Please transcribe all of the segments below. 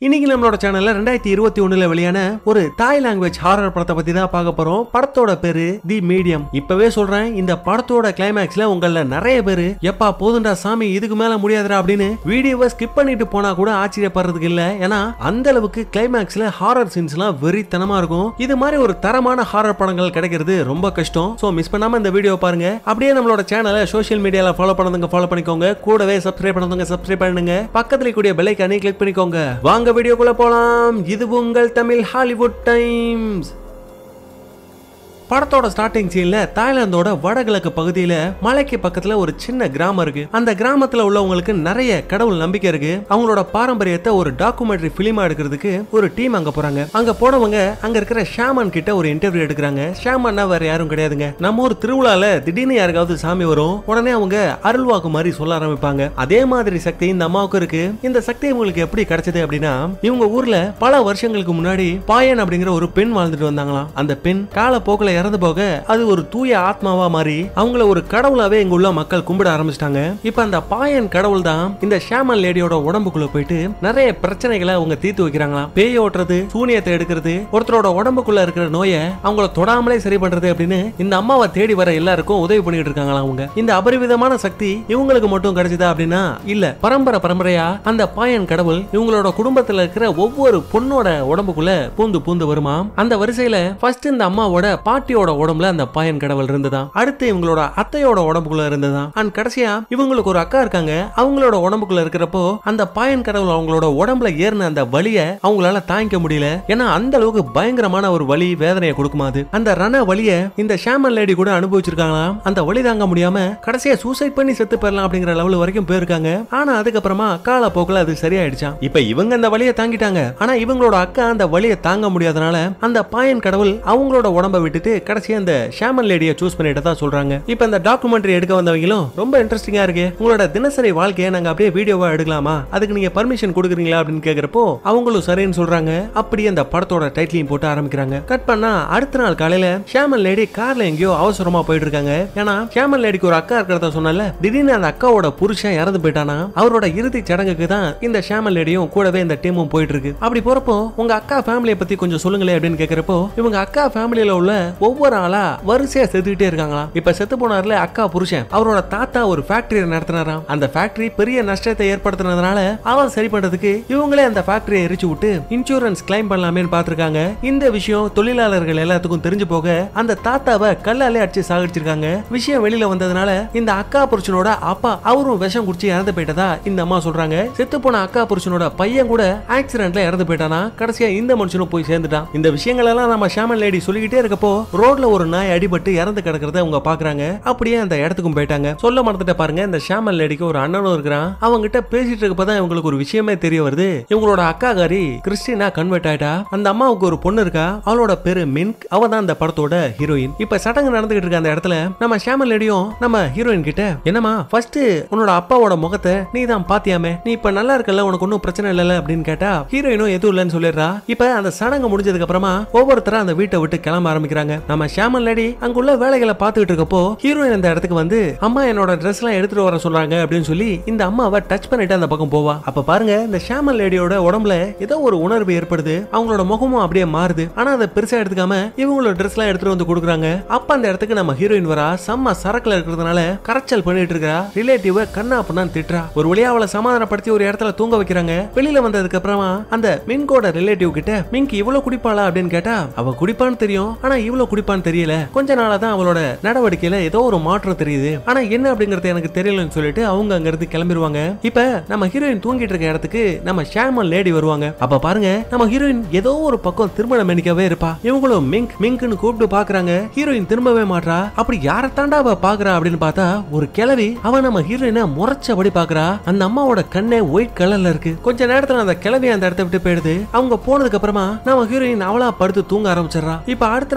இன்னைக்கு நம்மளோட சேனல்ல ரெண்டாயிரத்தி இருபத்தி ஒண்ணுல வெளியான ஒரு தாய் லாங்குவேஜ் ஹாரர் படத்தை பத்தி தான் பார்க்க போறோம் படத்தோட பேரு தி மீடியம் இப்பவே சொல்றேன் இந்த படத்தோட கிளைமேக்ஸ்ல உங்கள நிறைய பேரு எப்பா போதுண்டா சாமி இதுக்கு மேல முடியாதுடா அப்படின்னு வீடியோவை ஸ்கிப் பண்ணிட்டு போனா கூட ஆச்சரியப்படுறதுக்கு இல்ல ஏன்னா அந்த அளவுக்கு கிளைமேக்ஸ்ல ஹாரர் சீன்ஸ்லாம் வெறித்தனமா இருக்கும் இது மாதிரி ஒரு தரமான ஹாரர் படங்கள் கிடைக்கிறது ரொம்ப கஷ்டம் சோ மிஸ் பண்ணாம இந்த வீடியோ பாருங்க அப்படியே நம்மளோட சேனலை சோஷியல் மீடியால ஃபாலோ பண்ணதுங்க ஃபாலோ பண்ணிக்கோங்க கூடவே சப்ஸ்கிரைப் பண்ணதுங்க சப்ஸ்கிரைப் பண்ணுங்க பக்கத்துல கூடிய பெல் ஐக்கானே கிளிக் பண்ணிக்கோங்க வாங்க வீடியோக்குள்ள போலாம் இது உங்கள் தமிழ் ஹாலிவுட் டைம்ஸ் படத்தோட ஸ்டார்டிங் சீன்ல தாய்லாந்தோட வடகிழக்கு பகுதியில மலைக்கு பக்கத்துல ஒரு சின்ன கிராமம் இருக்கு அந்த கிராமத்துல உள்ளவங்களுக்கு நிறைய கடவுள் நம்பிக்கை இருக்கு அவங்களோட பாரம்பரியத்தை ஒரு டாக்குமெண்ட்ரி பிலிமா எடுக்கிறதுக்கு ஒரு டீம் அங்க போறாங்க அங்க போனவங்க அங்க இருக்கிற ஷாமன் கிட்ட ஒரு இன்டர்வியூ எடுக்கிறாங்க ஷாமன்னா வேற யாரும் கிடையாதுங்க நம்ம ஒரு திருவிழால திடீர்னு யாருக்காவது சாமி வரும் உடனே அவங்க அருள்வாக்கு மாதிரி சொல்ல ஆரம்பிப்பாங்க அதே மாதிரி சக்தி இந்த அம்மாவுக்கு இருக்கு இந்த சக்தி இவங்களுக்கு எப்படி கிடைச்சது அப்படின்னா இவங்க ஊர்ல பல வருஷங்களுக்கு முன்னாடி பாயன் அப்படிங்கிற ஒரு பெண் வாழ்ந்துட்டு வந்தாங்களாம் அந்த பெண் காலப்போக்கில் இறந்து போக அது ஒரு தூய ஆத்மாவா மாறி அவங்கள ஒரு கடவுளாவே இங்க உள்ள மக்கள் கும்பிட ஆரம்பிச்சிட்டாங்க இப்ப அந்த பாயன் கடவுள் தான் இந்த ஷாமன் லேடியோட உடம்புக்குள்ள போயிட்டு நிறைய பிரச்சனைகளை அவங்க தீர்த்து வைக்கிறாங்களாம் பேய் ஓட்டுறது சூனியத்தை எடுக்கிறது ஒருத்தரோட உடம்புக்குள்ள இருக்கிற நோயை அவங்கள தொடாமலே சரி பண்றது அப்படின்னு இந்த அம்மாவை தேடி வர எல்லாருக்கும் உதவி பண்ணிட்டு இருக்காங்களாம் அவங்க இந்த அபரிவிதமான சக்தி இவங்களுக்கு மட்டும் கிடைச்சதா அப்படின்னா இல்ல பரம்பரை பரம்பரையா அந்த பாயன் கடவுள் இவங்களோட குடும்பத்துல இருக்கிற ஒவ்வொரு பொண்ணோட உடம்புக்குள்ள பூந்து பூந்து வருமா அந்த வரிசையில ஃபர்ஸ்ட் இந்த அம்மாவோட பாட்டியோட உடம்புல அந்த பாயன் கடவுள் இருந்ததாம் அடுத்து இவங்களோட அத்தையோட உடம்புக்குள்ள இருந்ததாம் அண்ட் கடைசியா இவங்களுக்கு ஒரு அக்கா இருக்காங்க அவங்களோட உடம்புக்குள்ள இருக்கிறப்போ அந்த பாயன் கடவுள் அவங்களோட உடம்புல ஏறின அந்த வலிய அவங்களால தாங்கிக்க முடியல ஏன்னா அந்த அளவுக்கு பயங்கரமான ஒரு வலி வேதனையை கொடுக்குமா அது அந்த ரண வலிய இந்த ஷாமன் லேடி கூட அனுபவிச்சிருக்காங்களாம் அந்த வலி தாங்க முடியாம கடைசியா சூசைட் பண்ணி செத்து போயிடலாம் அப்படிங்கிற லெவல் வரைக்கும் போயிருக்காங்க ஆனா அதுக்கப்புறமா காலப்போக்கில் அது சரியாயிடுச்சாம் இப்ப இவங்க அந்த வலியை தாங்கிட்டாங்க ஆனா இவங்களோட அக்கா அந்த வலியை தாங்க முடியாதனால அந்த பாயன் கடவுள் அவங்களோட உடம்ப விட்டுட்டு கடைசியா அந்த ஷாமன் லேடியை சூஸ் பண்ணிட்டு தான் சொல்றாங்க இப்ப இந்த டாக்குமெண்ட்ரி எடுக்க வந்தவங்களும் ரொம்ப இன்ட்ரெஸ்டிங்கா இருக்கு உங்களோட தினசரி வாழ்க்கையை நாங்க அப்படியே வீடியோவா எடுக்கலாமா அதுக்கு நீங்க பர்மிஷன் கொடுக்குறீங்களா அப்படின்னு கேக்குறப்போ அவங்களும் சரின்னு சொல்றாங்க அப்படியே அந்த படத்தோட டைட்டிலையும் போட்டு ஆரம்பிக்கிறாங்க கட் பண்ணா அடுத்த நாள் காலையில ஷாமன் லேடி கார்ல எங்கேயோ அவசரமா போயிட்டு இருக்காங்க ஏன்னா ஷாமன் லேடிக்கு ஒரு அக்கா இருக்கிறத சொன்னால திடீர்னு அந்த அக்காவோட புருஷன் இறந்து போயிட்டானா அவரோட இறுதி சடங்குக்கு தான் இந்த ஷாமன் லேடியும் கூடவே இந்த டீமும் போயிட்டு இருக்கு அப்படி போறப்போ உங்க அக்கா ஃபேமிலியை பத்தி கொஞ்சம் சொல்லுங்களேன் அப்படின்னு கேக்குறப்போ இவங்க அக்கா ஃபேமிலியில உள்ள ஒவ்வொரு ஆளா வரிசையா செத்துக்கிட்டே இருக்காங்களாம் இப்ப செத்து போனார்ல அக்கா புருஷன் அவரோட தாத்தா ஒரு ஃபேக்டரியை நடத்தினாராம் அந்த ஃபேக்டரி பெரிய நஷ்டத்தை ஏற்படுத்தினதுனால அவன் சரி பண்றதுக்கு இவங்களே அந்த ஃபேக்டரியை எரிச்சு விட்டு இன்சூரன்ஸ் கிளைம் பண்ணலாமேன்னு பாத்துருக்காங்க இந்த விஷயம் தொழிலாளர்கள் எல்லாத்துக்கும் தெரிஞ்சு போக அந்த தாத்தாவை கல்லாலே அடிச்சு சாகடிச்சிருக்காங்க விஷயம் வெளியில வந்ததுனால இந்த அக்கா புருஷனோட அப்பா அவரும் விஷம் குடிச்சு இறந்து போயிட்டதா இந்த அம்மா சொல்றாங்க செத்து போன அக்கா புருஷனோட பையன் கூட ஆக்சிடென்ட்ல இறந்து போயிட்டானா கடைசியா இந்த மனுஷனும் போய் சேர்ந்துட்டான் இந்த விஷயங்கள் எல்லாம் நம்ம ஷாமன் லேடி சொல்லிக்கிட்டே இருக்கப்போ ரோட்ல ஒரு நாய் அடிபட்டு இறந்து கிடக்கிறத அவங்க பாக்குறாங்க அப்படியே அந்த இடத்துக்கும் போயிட்டாங்க சொல்ல மறந்துட்ட பாருங்க இந்த ஷாமன் லேடிக்கு ஒரு அண்ணனும் இருக்கிறான் அவங்க கிட்ட பேசிட்டு இருக்கப்பதான் இவங்களுக்கு ஒரு விஷயமே தெரிய வருது இவங்களோட அக்காகாரி கிறிஸ்டினா கன்வெர்ட் ஆயிட்டா அந்த அம்மாவுக்கு ஒரு பொண்ணு இருக்கா அவளோட பேரு மின்க் அவ தான் அந்த படத்தோட ஹீரோயின் இப்ப சடங்கு நடந்துகிட்டு இருக்க அந்த இடத்துல நம்ம ஷாமன் லேடியும் நம்ம ஹீரோயின் கிட்ட என்னமா ஃபர்ஸ்ட் உன்னோட அப்பாவோட முகத்தை நீ தான் பாத்தியாமே நீ இப்ப நல்லா இருக்கல உனக்கு ஒன்னும் பிரச்சனை இல்லல அப்படின்னு கேட்டா ஹீரோயினும் எதுவும் இல்லைன்னு சொல்லிடுறா இப்ப அந்த சடங்கு முடிஞ்சதுக்கு அப்புறமா ஒவ்வொருத்தரா அந்த வீட்டை விட்டு கிளம்ப ஆரம்பிக்கிறாங்க நம்ம ஷாமன் லேடி அங்குள்ள வேலைகளை பார்த்துக்கிட்டு இருக்கப்போ ஹீரோயின் அந்த இடத்துக்கு வந்து அம்மா என்னோட ட்ரெஸ் எல்லாம் எடுத்துட்டு வர சொல்றாங்க அப்படின்னு சொல்லி இந்த அம்மாவை டச் பண்ணிட்டு அந்த பக்கம் போவா அப்ப பாருங்க இந்த ஷாமன் லேடியோட உடம்புல ஏதோ ஒரு உணர்வு ஏற்படுது அவங்களோட முகமும் அப்படியே மாறுது ஆனா அதை பெருசா எடுத்துக்காம இவங்களோட ட்ரெஸ் எல்லாம் எடுத்துட்டு வந்து கொடுக்குறாங்க அப்ப அந்த இடத்துக்கு நம்ம ஹீரோயின் வரா செம்ம சரக்குல இருக்கிறதுனால கரைச்சல் பண்ணிட்டு இருக்கா ரிலேட்டிவ் கண்ணா அப்படின்னு திட்டுறா ஒரு வழியா அவளை சமாதானப்படுத்தி ஒரு இடத்துல தூங்க வைக்கிறாங்க வெளியில வந்ததுக்கு அப்புறமா அந்த மின்கோட ரிலேட்டிவ் கிட்ட மின்க் இவ்வளவு குடிப்பாளா அப்படின்னு கேட்டா அவ குடிப்பான்னு தெரியும் ஆனா இவ்வளவு குடிப்பான்னு தெரியல கொஞ்ச நாளா தான் அவளோட நடவடிக்கையில ஏதோ ஒரு மாற்றம் தெரியுது ஆனா என்ன அப்படிங்கறது எனக்கு தெரியலன்னு சொல்லிட்டு அவங்க அங்க இருந்து கிளம்பிடுவாங்க இப்ப நம்ம ஹீரோயின் தூங்கிட்டு இருக்க இடத்துக்கு நம்ம ஷாமன் லேடி வருவாங்க அப்ப பாருங்க நம்ம ஹீரோயின் ஏதோ ஒரு பக்கம் திருமணம் மெனிக்கவே இருப்பா இவங்களும் மிங்க் மிங்க்னு கூப்பிட்டு பாக்குறாங்க ஹீரோயின் திரும்பவே மாட்றா அப்படி யாரை தாண்டா அவ பாக்குறா அப்படின்னு பார்த்தா ஒரு கிழவி அவ நம்ம ஹீரோயினை முறைச்சபடி பாக்குறா அந்த அம்மாவோட கண்ணே ஒயிட் கலர்ல இருக்கு கொஞ்ச நேரத்துல அந்த கிழவி அந்த இடத்த விட்டு போயிடுது அவங்க போனதுக்கு அப்புறமா நம்ம ஹீரோயின் அவளா படுத்து தூங்க ஆரம்பிச்சிடறா இப்ப அடுத்த நாள் காலையில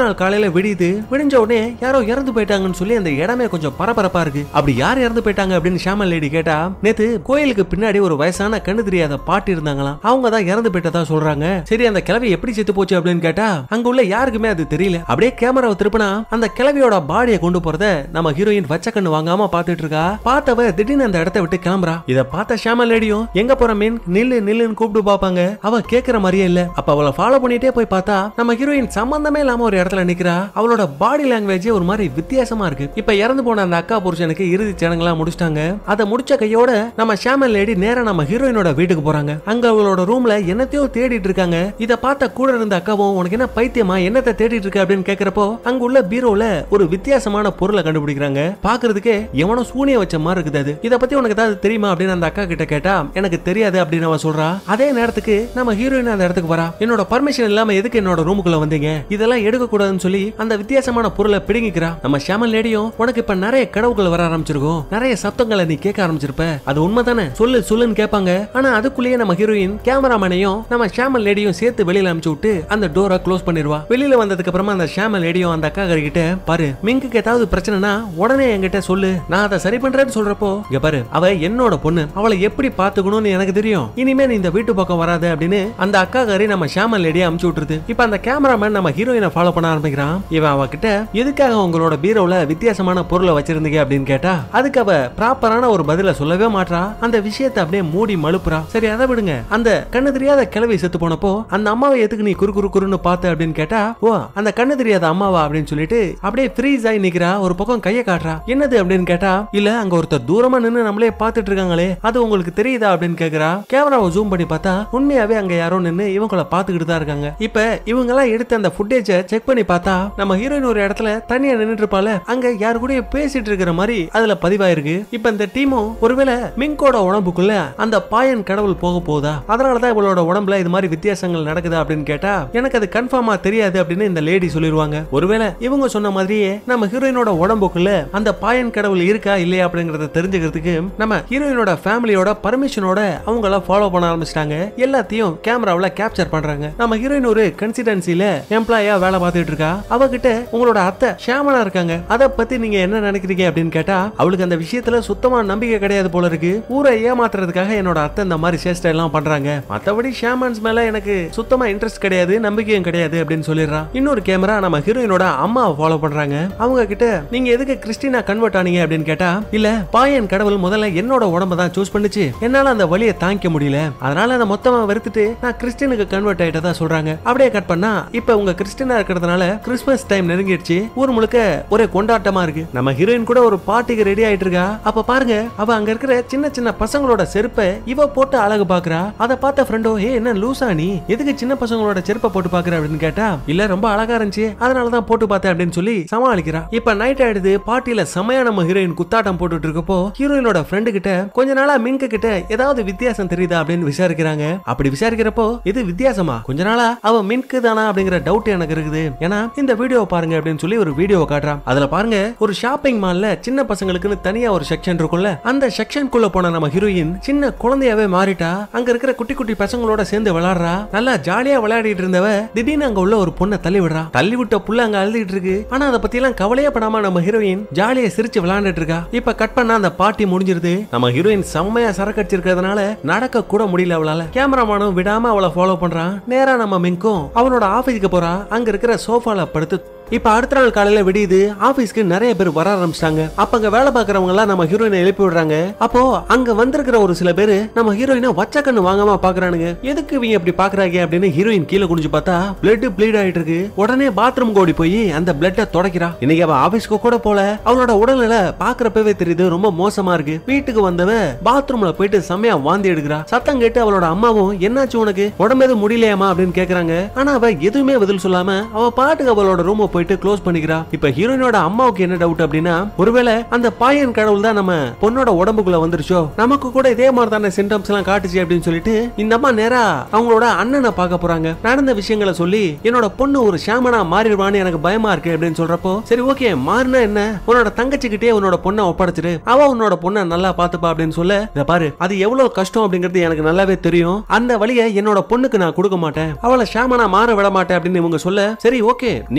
காலையில விடியுது விடிஞ்ச உடனே யாரோ இறந்து போயிட்டாங்கன்னு சொல்லி அந்த இடமே கொஞ்சம் பரபரப்பா இருக்கு அப்படி யார் இறந்து போயிட்டாங்க அப்படின்னு ஷாமல் லேடி கேட்டா நேத்து கோயிலுக்கு பின்னாடி ஒரு வயசான கண்ணு தெரியாத பாட்டி இருந்தாங்களாம் அவங்க தான் இறந்து போயிட்டதா சொல்றாங்க சரி அந்த கிழவி எப்படி செத்து போச்சு அப்படின்னு கேட்டா அங்க உள்ள யாருக்குமே அது தெரியல அப்படியே கேமராவை திருப்பினா அந்த கிழவியோட பாடியை கொண்டு போறத நம்ம ஹீரோயின் வச்ச கண்ணு வாங்காம பாத்துட்டு இருக்கா பார்த்தவ திடீர்னு அந்த இடத்த விட்டு கிளம்புறா இத பார்த்த ஷாமல் லேடியும் எங்க போற மீன் நில்லு நில்லுன்னு கூப்பிட்டு பாப்பாங்க அவ கேக்குற மாதிரியே இல்ல அப்ப அவளை ஃபாலோ பண்ணிட்டே போய் பார்த்தா நம்ம ஹீரோயின் சம்பந்தமே இல்லாம ஒரு இடத்துல நிக்கிறா அவளோட பாடி லாங்குவேஜ் ஒரு மாதிரி வித்தியாசமா இருக்கு இப்ப இறந்து போன அந்த அக்கா புருஷனுக்கு இறுதி சடங்குலாம் முடிச்சிட்டாங்க அதை முடிச்ச கையோட நம்ம ஷாமல் லேடி நேரா நம்ம ஹீரோயினோட வீட்டுக்கு போறாங்க அங்க அவளோட ரூம்ல என்னத்தையோ தேடிட்டு இருக்காங்க இத பார்த்த கூட இருந்த அக்காவும் உனக்கு என்ன பைத்தியமா என்னத்தை தேடிட்டு இருக்க அப்படின்னு கேக்குறப்போ அங்க உள்ள பீரோல ஒரு வித்தியாசமான பொருளை கண்டுபிடிக்கிறாங்க பாக்குறதுக்கே எவனோ சூனிய வச்ச மாதிரி இருக்குது அது இத பத்தி உனக்கு ஏதாவது தெரியுமா அப்படின்னு அந்த அக்கா கிட்ட கேட்டா எனக்கு தெரியாது அப்படின்னு அவ சொல்றா அதே நேரத்துக்கு நம்ம ஹீரோயின் அந்த இடத்துக்கு வரா என்னோட பர்மிஷன் இல்லாம எதுக்கு என்னோட ரூமுக்குள்ள வந்தீங்க இதெல்லாம் எடுக்க கூடாதுன்னு சொல்லி அந்த வித்தியாசமான பொருளை பிடுங்கிக்கிறா நம்ம ஷாமல் லேடியும் உனக்கு இப்ப நிறைய கடவுகள் வர ஆரம்பிச்சிருக்கும் நிறைய சத்தங்களை நீ கேட்க ஆரம்பிச்சிருப்ப அது உண்மைதானே சொல்லு சொல்லுன்னு கேட்பாங்க ஆனா அதுக்குள்ளேயே நம்ம ஹீரோயின் கேமராமேனையும் நம்ம ஷாமல் லேடியும் சேர்த்து வெளியில அனுப்பிச்சு விட்டு அந்த டோரை க்ளோஸ் பண்ணிடுவா வெளியில வந்ததுக்கு அப்புறமா அந்த ஷாமல் லேடியும் அந்த அக்கா கிட்ட பாரு மிங்குக்கு ஏதாவது பிரச்சனைனா உடனே என்கிட்ட சொல்லு நான் அதை சரி பண்றேன்னு சொல்றப்போ இங்க பாரு அவ என்னோட பொண்ணு அவளை எப்படி பாத்துக்கணும்னு எனக்கு தெரியும் இனிமே நீ இந்த வீட்டு பக்கம் வராத அப்படின்னு அந்த அக்கா காரி நம்ம ஷாமல் லேடியை அமுச்சு விட்டுருது இப்ப அந்த கேமராமேன் நம்ம ஹீரோயினை ஃபாலோ பண்ண ஆரம்பிக்கிறான் இவன் அவகிட்ட எதுக்காக உங்களோட பீரோல வித்தியாசமான பொருளை வச்சிருந்தீங்க அப்படின்னு கேட்டா அதுக்கு அவ ப்ராப்பரான ஒரு பதில சொல்லவே மாட்றா அந்த விஷயத்தை அப்படியே மூடி மழுப்புறா சரி அதை விடுங்க அந்த கண்ணு தெரியாத கிழவி செத்து போனப்போ அந்த அம்மாவை எதுக்கு நீ குறு குறு குறுன்னு பார்த்த அப்படின்னு கேட்டா ஓ அந்த கண்ணு தெரியாத அம்மாவா அப்படின்னு சொல்லிட்டு அப்படியே ஃப்ரீஸ் ஆகி நிக்கிறா ஒரு பக்கம் கைய காட்டுறா என்னது அப்படின்னு கேட்டா இல்ல அங்க ஒருத்தர் தூரமா நின்னு நம்மளே பார்த்துட்டு இருக்காங்களே அது உங்களுக்கு தெரியுதா அப்படின்னு கேக்குறா கேமராவை ஜூம் பண்ணி பார்த்தா உண்மையாவே அங்க யாரோ நின்னு இவங்கள பாத்துக்கிட்டு தான் இருக்காங்க இப்ப இவங்க எல்லாம் எடுத்த அந்த ஃபுட்டேஜ செக் பண்ணி பார்த்தா நம்ம ஹீரோயின் ஒரு இடத்துல தனியா நின்னுட்டு இருப்பால அங்க யாரு கூட பேசிட்டு இருக்கிற மாதிரி அதுல பதிவாயிருக்கு இப்ப இந்த டீமும் ஒருவேளை மிங்கோட உடம்புக்குள்ள அந்த பாயன் கடவுள் போக போதா அதனாலதான் இவளோட உடம்புல இது மாதிரி வித்தியாசங்கள் நடக்குதா அப்படின்னு கேட்டா எனக்கு அது கன்ஃபார்மா தெரியாது அப்படின்னு இந்த லேடி சொல்லிருவாங்க ஒருவேளை இவங்க சொன்ன மாதிரியே நம்ம ஹீரோயினோட உடம்புக்குள்ள அந்த பாயன் கடவுள் இருக்கா இல்லையா அப்படிங்கறத தெரிஞ்சுக்கிறதுக்கு நம்ம ஹீரோயினோட ஃபேமிலியோட பர்மிஷனோட அவங்கள ஃபாலோ பண்ண ஆரம்பிச்சிட்டாங்க எல்லாத்தையும் கேமராவுல கேப்சர் பண்றாங்க நம்ம ஹீரோயின் ஒரு கன்சிடென்சில எம்ப்ளாயா வேலை பார்த்துட்டு இருக்கா அவகிட்ட உங்களோட அத்தை ஷியாமலா இருக்காங்க அத பத்தி நீங்க என்ன நினைக்கிறீங்க அப்படின்னு கேட்டா அவளுக்கு அந்த விஷயத்துல சுத்தமா நம்பிக்கை கிடையாது போல இருக்கு ஊரை ஏமாத்துறதுக்காக என்னோட அத்தை இந்த மாதிரி சேஷ்டை எல்லாம் பண்றாங்க மத்தபடி ஷாமன்ஸ் மேல எனக்கு சுத்தமா இன்ட்ரெஸ்ட் கிடையாது நம்பிக்கையும் கிடையாது அப்படின்னு சொல்லிடுறான் இன்னொரு கேமரா நம்ம ஹீரோயினோட அம்மாவை ஃபாலோ பண்றாங்க அவங்க கிட்ட நீங்க எதுக்கு கிறிஸ்டினா கன்வெர்ட் ஆனீங்க அப்படின்னு கேட்டா இல்ல பாயன் கடவுள் முதல்ல என்னோட உடம்ப தான் சூஸ் பண்ணுச்சு என்னால அந்த வழியை தாங்கிக்க முடியல அதனால அதை மொத்தமா வெறுத்துட்டு நான் கிறிஸ்டினுக்கு கன்வெர்ட் ஆயிட்டதா சொல்றாங்க அப்படியே கட் பண்ணா இப்ப உங்க கிறிஸ்டினா இருக்கிறதுனால கிறிஸ்மஸ் டைம் நெருங்கிடுச்சு ஊர் முழுக்க ஒரே கொண்டாட்டமா இருக்கு நம்ம ஹீரோயின் கூட ஒரு பார்ட்டிக்கு ரெடி ஆயிட்டு இருக்கா அப்ப பாருங்க அவ அங்க இருக்கிற சின்ன சின்ன பசங்களோட செருப்பை இவ போட்டு அழகு பாக்குறா அதை பார்த்த ஃப்ரெண்டோ ஏ என்ன லூசா நீ எதுக்கு சின்ன பசங்களோட செருப்பை போட்டு பாக்குற அப்படின்னு கேட்டா இல்ல ரொம்ப அழகா இருந்துச்சு அதனாலதான் போட்டு பார்த்தேன் அப்படின்னு சொல்லி சமாளிக்கிறா இப்ப நைட் ஆயிடுது பார்ட்டியில செமையா நம்ம ஹீரோயின் குத்தாட்டம் போட்டுட்டு இருக்கப்போ ஹீரோயினோட ஃப்ரெண்டு கிட்ட கொஞ்ச நாளா மின்க கிட்ட ஏதாவது வித்தியாசம் தெரியுதா அப்படின்னு விசாரிக்கிறாங்க அப்படி விசாரிக்கிறப்போ இது வித்தியாசமா கொஞ்ச நாளா அவ மின்க்கு தானா அப்படிங்கிற டவுட் எனக்கு இருக்குது ஏன்னா இந்த வீடியோவை பாருங்க அப்படின்னு சொல்லி ஒரு வீடியோவை காட்டுறான் அதுல பாருங்க ஒரு ஷாப்பிங் மால்ல சின்ன பசங்களுக்குன்னு தனியா ஒரு செக்ஷன் இருக்கும்ல அந்த செக்ஷனுக்குள்ள போன நம்ம ஹீரோயின் சின்ன குழந்தையாவே மாறிட்டா அங்க இருக்கிற குட்டி குட்டி பசங்களோட சேர்ந்து விளையாடுறா நல்லா ஜாலியா விளையாடிட்டு இருந்தவ திடீர்னு அங்க உள்ள ஒரு பொண்ணை தள்ளி விடுறா தள்ளி விட்ட புள்ள அங்க அழுதுட்டு இருக்கு ஆனா அதை பத்தி எல்லாம் கவலையே படாம நம்ம ஹீரோயின் ஜாலியா சிரிச்சு விளையாண்டுட்டு இருக்கா இப்ப கட் பண்ணா அந்த பாட்டி முடிஞ்சிருது நம்ம ஹீரோயின் செம்மையா சரக்கு அடிச்சிருக்கிறதுனால நடக்க கூட முடியல அவளால கேமராமேனும் விடாம அவளை ஃபாலோ பண்றான் நேரா நம்ம மிங்கும் அவனோட ஆபீஸ்க்கு போறா அங்க இருக்கிற சோஃபால படுத்து இப்ப அடுத்த நாள் காலையில விடியுது ஆபீஸ்க்கு நிறைய பேர் வர ஆரம்பிச்சிட்டாங்க அப்ப அங்க வேலை பாக்குறவங்க எல்லாம் நம்ம ஹீரோயினை எழுப்பி விடுறாங்க அப்போ அங்க வந்திருக்கிற ஒரு சில பேரு நம்ம ஹீரோயினை வச்ச கண்ணு வாங்காம பாக்குறானுங்க எதுக்கு இவங்க இப்படி பாக்குறாங்க அப்படின்னு ஹீரோயின் கீழே குனிஞ்சு பார்த்தா பிளட் ப்ளீட் ஆயிட்டு இருக்கு உடனே பாத்ரூம் ஓடி போய் அந்த பிளட்டை தொடக்கிறா இன்னைக்கு அவ ஆபீஸ்க்கு கூட போல அவளோட உடல்நிலை பாக்குறப்பவே தெரியுது ரொம்ப மோசமா இருக்கு வீட்டுக்கு வந்தவ பாத்ரூம்ல போயிட்டு செம்மையா வாந்தி எடுக்கிறா சத்தம் கேட்டு அவளோட அம்மாவும் என்னாச்சு உனக்கு உடம்பு எதுவும் முடியலையாமா அப்படின்னு கேக்குறாங்க ஆனா அவ எதுவுமே பதில் சொல்லாம அவ பாட்டுக்கு அவளோட ரூமை போயிட்டு க்ளோஸ் பண்ணிக்கிறா இப்ப ஹீரோயினோட அம்மாவுக்கு என்ன டவுட் அப்படின்னா ஒருவேளை அந்த பாயன் கடவுள் தான் நம்ம பொண்ணோட உடம்புக்குள்ள வந்துருச்சோ நமக்கு கூட இதே மாதிரி தானே சிம்டம்ஸ் எல்லாம் காட்டுச்சு அப்படின்னு சொல்லிட்டு இந்த அம்மா நேரா அவங்களோட அண்ணனை பார்க்க போறாங்க நடந்த விஷயங்களை சொல்லி என்னோட பொண்ணு ஒரு ஷாமனா மாறிடுவான்னு எனக்கு பயமா இருக்கு அப்படின்னு சொல்றப்போ சரி ஓகே மாறினா என்ன உன்னோட தங்கச்சிக்கிட்டே உன்னோட பொண்ணை ஒப்படைச்சிரு அவ உன்னோட பொண்ணை நல்லா பாத்துப்பா அப்படின்னு சொல்ல இத பாரு அது எவ்வளவு கஷ்டம் அப்படிங்கிறது எனக்கு நல்லாவே தெரியும் அந்த வழியை என்னோட பொண்ணுக்கு நான் கொடுக்க மாட்டேன் அவளை ஷாமனா மாற விட மாட்டேன் அப்படின்னு இவங்க சொல்ல சரி ஓகே நீ மாற வேணாம்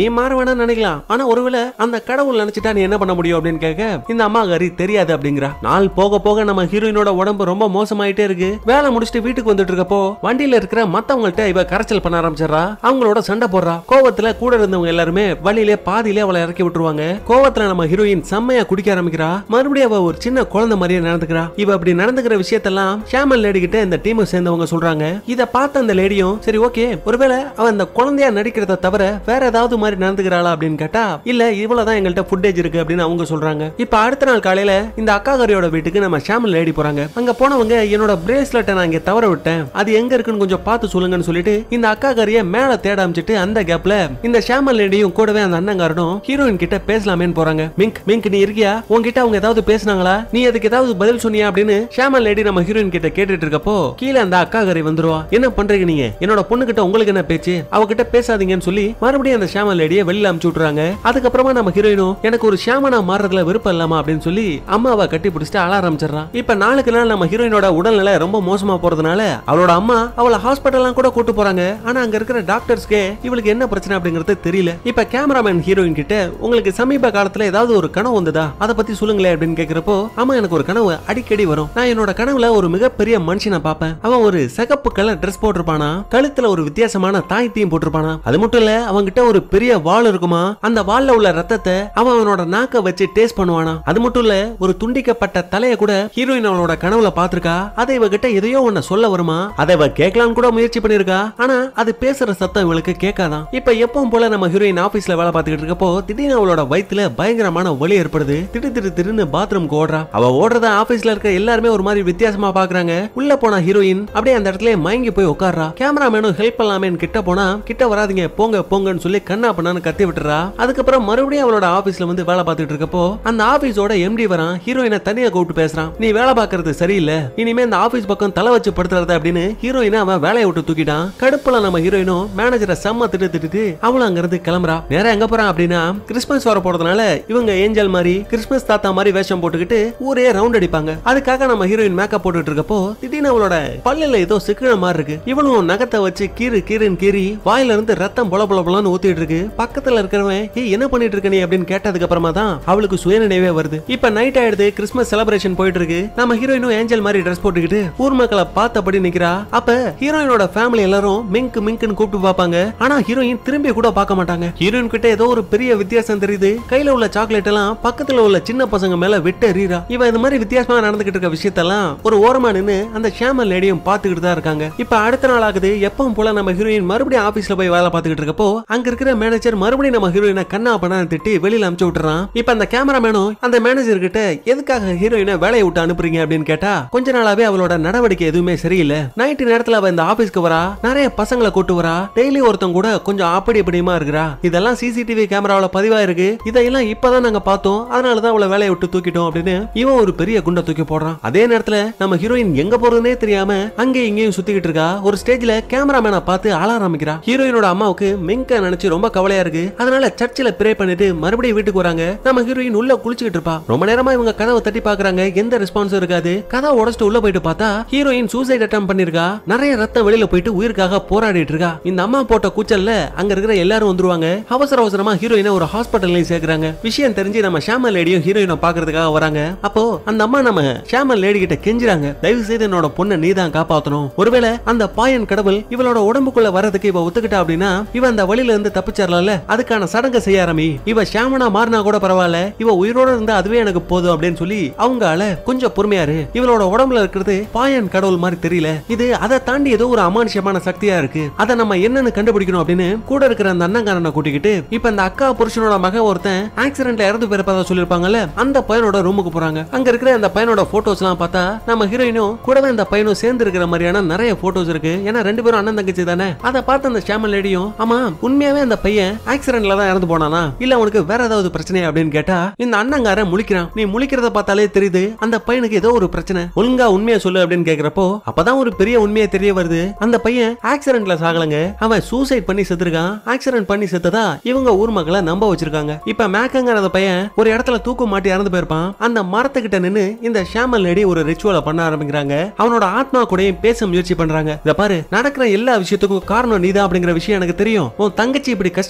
வேணா நினைக்கலாம் ஆனா ஒருவேளை அந்த கடவுள் நினைச்சிட்டா நீ என்ன பண்ண முடியும் அப்படின்னு கேட்க இந்த அம்மாக்காரி தெரியாது அப்படிங்கிறா நாள் போக போக நம்ம ஹீரோயினோட உடம்பு ரொம்ப மோசமாயிட்டே இருக்கு வேலை முடிச்சுட்டு வீட்டுக்கு வந்துட்டு இருக்கப்போ வண்டியில இருக்கிற மத்தவங்கள்ட்ட இவ கரைச்சல் பண்ண ஆரம்பிச்சிடறா அவங்களோட சண்டை போடுறா கோவத்துல கூட இருந்தவங்க எல்லாருமே வழியிலே பாதியிலே அவளை இறக்கி விட்டுருவாங்க கோவத்துல நம்ம ஹீரோயின் செம்மையா குடிக்க ஆரம்பிக்கிறா மறுபடியும் அவ ஒரு சின்ன குழந்தை மாதிரியே நடந்துக்கிறா இவ அப்படி நடந்துக்கிற விஷயத்தெல்லாம் ஷாமல் லேடி கிட்ட இந்த டீமை சேர்ந்தவங்க சொல்றாங்க இத பார்த்த அந்த லேடியும் சரி ஓகே ஒருவேளை அவ அந்த குழந்தையா நடிக்கிறத தவிர வேற ஏதாவது மாதிரி நடந்துக்கிறாளா அப்படின்னு கேட்டா இல்ல இவ்வளவுதான் எங்கள்கிட்ட ஃபுட்டேஜ் இருக்கு அப்படின்னு அவங்க சொல்றாங்க இப்ப அடுத்த நாள் காலையில இந்த அக்காகாரியோட வீட்டுக்கு நம்ம ஷாமல் லேடி போறாங்க அங்க போனவங்க என்னோட பிரேஸ்லெட்டை நான் இங்க தவற விட்டேன் அது எங்க இருக்குன்னு கொஞ்சம் பார்த்து சொல்லுங்கன்னு சொல்லிட்டு இந்த அக்காகாரிய மேல தேட அமைச்சிட்டு அந்த கேப்ல இந்த ஷாமல் லேடியும் கூடவே அந்த அண்ணங்காரனும் ஹீரோயின் கிட்ட பேசலாமேன்னு போறாங்க மிங்க் மிங்க் நீ இருக்கியா உன்கிட்ட அவங்க ஏதாவது பேசுனாங்களா நீ அதுக்கு ஏதாவது பதில் சொன்னியா அப்படின்னு ஷாமல் லேடி நம்ம ஹீரோயின் கிட்ட கேட்டுட்டு இருக்கப்போ கீழே அந்த அக்காகாரி வந்துருவா என்ன பண்றீங்க நீங்க என்னோட பொண்ணு கிட்ட உங்களுக்கு என்ன பேச்சு அவகிட்ட பேசாதீங்கன்னு சொல்லி மறுபடியும் அந்த ஷாமல் லேடியை வெளியில அமுச்சு விட்டுறாங்க அதுக்கப்புறமா நம்ம ஹீரோயினும் எனக்கு ஒரு ஷாமனா மாறுறதுல விருப்பம் இல்லாமா அப்படின்னு சொல்லி அம்மாவை கட்டி பிடிச்சிட்டு அழ ஆரம்பிச்சிடறான் இப்ப நாளுக்கு நாள் நம்ம ஹீரோயினோட உடல்நிலை ரொம்ப மோசமா போறதுனால அவளோட அம்மா அவளை ஹாஸ்பிட்டல்லாம் கூட கூட்டு போறாங்க ஆனா அங்க இருக்கிற டாக்டர்ஸ்க்கே இவளுக்கு என்ன பிரச்சனை அப்படிங்கறது தெரியல இப்ப கேமராமேன் ஹீரோயின் கிட்ட உங்களுக்கு சமீப காலத்துல ஏதாவது ஒரு கனவு வந்ததா அதை பத்தி சொல்லுங்களேன் அப்படின்னு கேக்குறப்போ ஆமா எனக்கு ஒரு கனவு அடிக்கடி வரும் நான் என்னோட கனவுல ஒரு மிகப்பெரிய மனுஷனை பார்ப்பேன் அவன் ஒரு சிகப்பு கலர் ட்ரெஸ் போட்டிருப்பானா கழுத்துல ஒரு வித்தியாசமான தாய்த்தையும் போட்டிருப்பானா அது மட்டும் இல்ல அவன்கிட்ட ஒரு பெரிய வாள் இருக்குமா அந்த வாள்ல உள்ள ரத்தத்தை அவன் அவனோட நாக்க வச்சு டேஸ்ட் பண்ணுவானா அது மட்டும் இல்ல ஒரு துண்டிக்கப்பட்ட தலைய கூட ஹீரோயின் அவளோட கனவுல பாத்திருக்கா அதை இவகிட்ட எதையோ ஒண்ண சொல்ல வருமா அதை இவ கேட்கலாம்னு கூட முயற்சி பண்ணிருக்கா ஆனா அது பேசுற சத்தம் இவளுக்கு கேட்காதான் இப்ப எப்பவும் போல நம்ம ஹீரோயின் ஆபீஸ்ல வேலை பார்த்துக்கிட்டு இருக்கப்போ திடீர்னு அவளோட வயித்துல பயங்கரமான வலி ஏற்படுது திடு திடு திடுன்னு பாத்ரூம்க்கு ஓடுறா அவ ஓடுறத ஆபீஸ்ல இருக்க எல்லாருமே ஒரு மாதிரி வித்தியாசமா பாக்குறாங்க உள்ள போன ஹீரோயின் அப்படியே அந்த இடத்துல மயங்கி போய் உட்கார்றா கேமராமேனும் ஹெல்ப் பண்ணலாமேன்னு கிட்ட போனா கிட்ட வராதீங்க போங்க போங்கன்னு சொல்லி கண்ணா பண்ணான்னு கத்தி விட்டுறா அதுக்கப்புறம் மறுபடியும் அவளோட ஆபீஸ்ல வந்து வேலை பார்த்துட்டு இருக்கப்போ அந்த ஆபீஸோட எம்டி வரான் ஹீரோயினை தனியா கூப்பிட்டு பேசுறான் நீ வேலை பார்க்கறது சரியில்லை இனிமே இந்த ஆபீஸ் பக்கம் தலை வச்சு படுத்துறது அப்படின்னு ஹீரோயினை அவன் வேலையை விட்டு தூக்கிட்டான் கடுப்புல நம்ம ஹீரோயினும் மேனேஜரை செம்ம திட்டு திட்டுட்டு அவளும் அங்க இருந்து கிளம்புறா நேரா எங்க போறான் அப்படின்னா கிறிஸ்மஸ் வர போறதுனால இவங்க ஏஞ்சல் மாதிரி கிறிஸ்மஸ் தாத்தா மாதிரி வேஷம் போட்டுக்கிட்டு ஊரே ரவுண்ட் அடிப்பாங்க அதுக்காக நம்ம ஹீரோயின் மேக்கப் போட்டுட்டு இருக்கப்போ திடீர்னு அவளோட பல்லுல ஏதோ சிக்கின மாதிரி இருக்கு இவளும் நகத்தை வச்சு கீறு கீறுன்னு கீறி வாயில இருந்து ரத்தம் பொல பொல பொலன்னு ஊத்திட்டு இருக்கு பக்கத்துல இருக்கிறவன் ஏய் என்ன பண்ணிட்டு இருக்க நீ அப்படின்னு கேட்டதுக்கு அப்புறமா தான் அவளுக்கு சுயநினைவே வருது இப்ப நைட் ஆயிடுது கிறிஸ்மஸ் செலிப்ரேஷன் போயிட்டு இருக்கு நம்ம ஹீரோயினும் ஏஞ்சல் மாதிரி ட்ரெஸ் போட்டுக்கிட்டு ஊர் மக்களை பார்த்தபடி நிக்கிறா அப்ப ஹீரோயினோட ஃபேமிலி எல்லாரும் மிங்க் மிங்க்னு கூப்பிட்டு பார்ப்பாங்க ஆனா ஹீரோயின் திரும்பி கூட பார்க்க மாட்டாங்க ஹீரோயின் கிட்ட ஏதோ ஒரு பெரிய வித்தியாசம் தெரியுது கையில உள்ள சாக்லேட் எல்லாம் பக்கத்துல உள்ள சின்ன பசங்க மேல விட்டு எறிறா இவ இந்த மாதிரி வித்தியாசமா நடந்துகிட்டு இருக்க விஷயத்தெல்லாம் ஒரு ஓரமா நின்னு அந்த ஷாமல் லேடியும் பாத்துக்கிட்டு தான் இருக்காங்க இப்ப அடுத்த நாள் ஆகுது எப்பவும் போல நம்ம ஹீரோயின் மறுபடியும் ஆபீஸ்ல போய் வேலை பார்த்துக்கிட்டு இருக்கப்போ அங்க இருக்கிற மேனேஜர் மறுபடியும் நம்ம ஹீரோயினை கண்ணா பண்ணா திட்டி வெளியில அனுப்பிச்சு விட்டுறான் இப்ப அந்த கேமராமேனும் அந்த மேனேஜர் கிட்ட எதுக்காக ஹீரோயினை வேலையை விட்டு அனுப்புறீங்க அப்படின்னு கேட்டா கொஞ்ச நாளாவே அவளோட நடவடிக்கை எதுவுமே சரியில்லை நைட்டு நேரத்துல அவ இந்த ஆபீஸ்க்கு வரா நிறைய பசங்களை கூட்டு வரா டெய்லி ஒருத்தன் கூட கொஞ்சம் அப்படி இப்படியுமா இருக்கிறா இதெல்லாம் சிசிடிவி கேமராவுல பதிவா இருக்கு இதையெல்லாம் இப்பதான் நாங்க பார்த்தோம் அதனாலதான் அவளை வேலையை விட்டு தூக்கிட்டோம் அப்படின்னு இவன் ஒரு பெரிய குண்டை தூக்கி போடுறான் அதே நேரத்துல நம்ம ஹீரோயின் எங்க போறதுனே தெரியாம அங்கேயும் இங்கேயும் சுத்திக்கிட்டு இருக்கா ஒரு ஸ்டேஜ்ல கேமராமேனை பார்த்து ஆள ஆரம்பிக்கிறா ஹீரோயினோட அம்மாவுக்கு மிங்க நினைச்சு ரொம்ப கவலையா இருக்கு அதனால சர்ச்சில் ப்ரே பண்ணிட்டு மறுபடியும் வீட்டுக்கு வராங்க நம்ம ஹீரோயின் உள்ள குளிச்சுக்கிட்டு இருப்பா ரொம்ப நேரமா இவங்க கதவை தட்டி பாக்குறாங்க எந்த ரெஸ்பான்ஸும் இருக்காது கதவை உடச்சிட்டு உள்ள போயிட்டு பார்த்தா ஹீரோயின் சூசைட் அட்டம் பண்ணிருக்கா நிறைய ரத்தம் வெளியில போயிட்டு உயிருக்காக போராடிட்டு இருக்கா இந்த அம்மா போட்ட கூச்சல்ல அங்க இருக்கிற எல்லாரும் வந்துருவாங்க அவசர அவசரமா ஹீரோயினை ஒரு ஹாஸ்பிட்டல்லையும் சேர்க்கறாங்க விஷயம் தெரிஞ்சு நம்ம ஷாமல் லேடியும் ஹீரோயினை பாக்குறதுக்காக வராங்க அப்போ அந்த அம்மா நம்ம ஷாமல் லேடி கிட்ட கெஞ்சுறாங்க தயவு செய்து என்னோட பொண்ணை நீ தான் காப்பாத்தணும் ஒருவேளை அந்த பாயன் கடவுள் இவளோட உடம்புக்குள்ள வர்றதுக்கு இவ ஒத்துக்கிட்டா அப்படின்னா இவ அந்த வழியில இருந்து தப்பிச்சிடலாம்ல அதுக்கான சடங்கை செய்ய ஆரம்பி இவ ஷாமனா மாறினா கூட பரவாயில்ல இவ உயிரோட இருந்தா அதுவே எனக்கு போதும் அப்படின்னு சொல்லி அவங்க ஆள கொஞ்சம் பொறுமையாரு இவளோட உடம்புல இருக்கிறது பாயன் கடவுள் மாதிரி தெரியல இது அதை தாண்டி ஏதோ ஒரு அமானுஷ்யமான சக்தியா இருக்கு அதை நம்ம என்னன்னு கண்டுபிடிக்கணும் அப்படின்னு கூட இருக்கிற அந்த அண்ணங்காரனை கூட்டிக்கிட்டு இப்ப அந்த அக்கா புருஷனோட மகன் ஒருத்தன் ஆக்சிடென்ட்ல இறந்து போயிருப்பதா சொல்லிருப்பாங்கல்ல அந்த பையனோட ரூமுக்கு போறாங்க அங்க இருக்கிற அந்த பையனோட போட்டோஸ் எல்லாம் பார்த்தா நம்ம ஹீரோயினும் கூடவே அந்த பையனும் சேர்ந்து இருக்கிற மாதிரியான நிறைய போட்டோஸ் இருக்கு ஏன்னா ரெண்டு பேரும் அண்ணன் தங்கச்சி தானே அதை பார்த்து அந்த ஷாமல் லேடியும் ஆமா உண்மையாவே அந்த பையன் ஆக்சிடென்ட்ல தான் இறந்து போனானா இல்ல உனக்கு வேற ஏதாவது பிரச்சனையா அப்படின்னு கேட்டா இந்த அண்ணங்காரன் முழிக்கிறான் நீ முழிக்கிறத பார்த்தாலே தெரியுது அந்த பையனுக்கு ஏதோ ஒரு பிரச்சனை ஒழுங்கா உண்மையை சொல்லு அப்படின்னு கேக்குறப்போ அப்பதான் ஒரு பெரிய உண்மையை தெரிய வருது அந்த பையன் ஆக்சிடென்ட்ல சாகலங்க அவன் சூசைட் பண்ணி செத்துருக்கான் ஆக்சிடென்ட் பண்ணி செத்ததா இவங்க ஊர் மக்களை நம்ப வச்சிருக்காங்க இப்ப மேக்கங்கிற அந்த பையன் ஒரு இடத்துல தூக்கு மாட்டி இறந்து போயிருப்பான் அந்த மரத்துக்கிட்ட நின்னு இந்த ஷாமல் லேடி ஒரு ரிச்சுவலை பண்ண ஆரம்பிக்கிறாங்க அவனோட ஆத்மா கூடயும் பேச முயற்சி பண்றாங்க இத பாரு நடக்கிற எல்லா விஷயத்துக்கும் காரணம் நீதான் அப்படிங்கிற விஷயம் எனக்கு தெரியும் உன் தங்கச்சி இப்படி கஷ்டப்படுறதுக்கு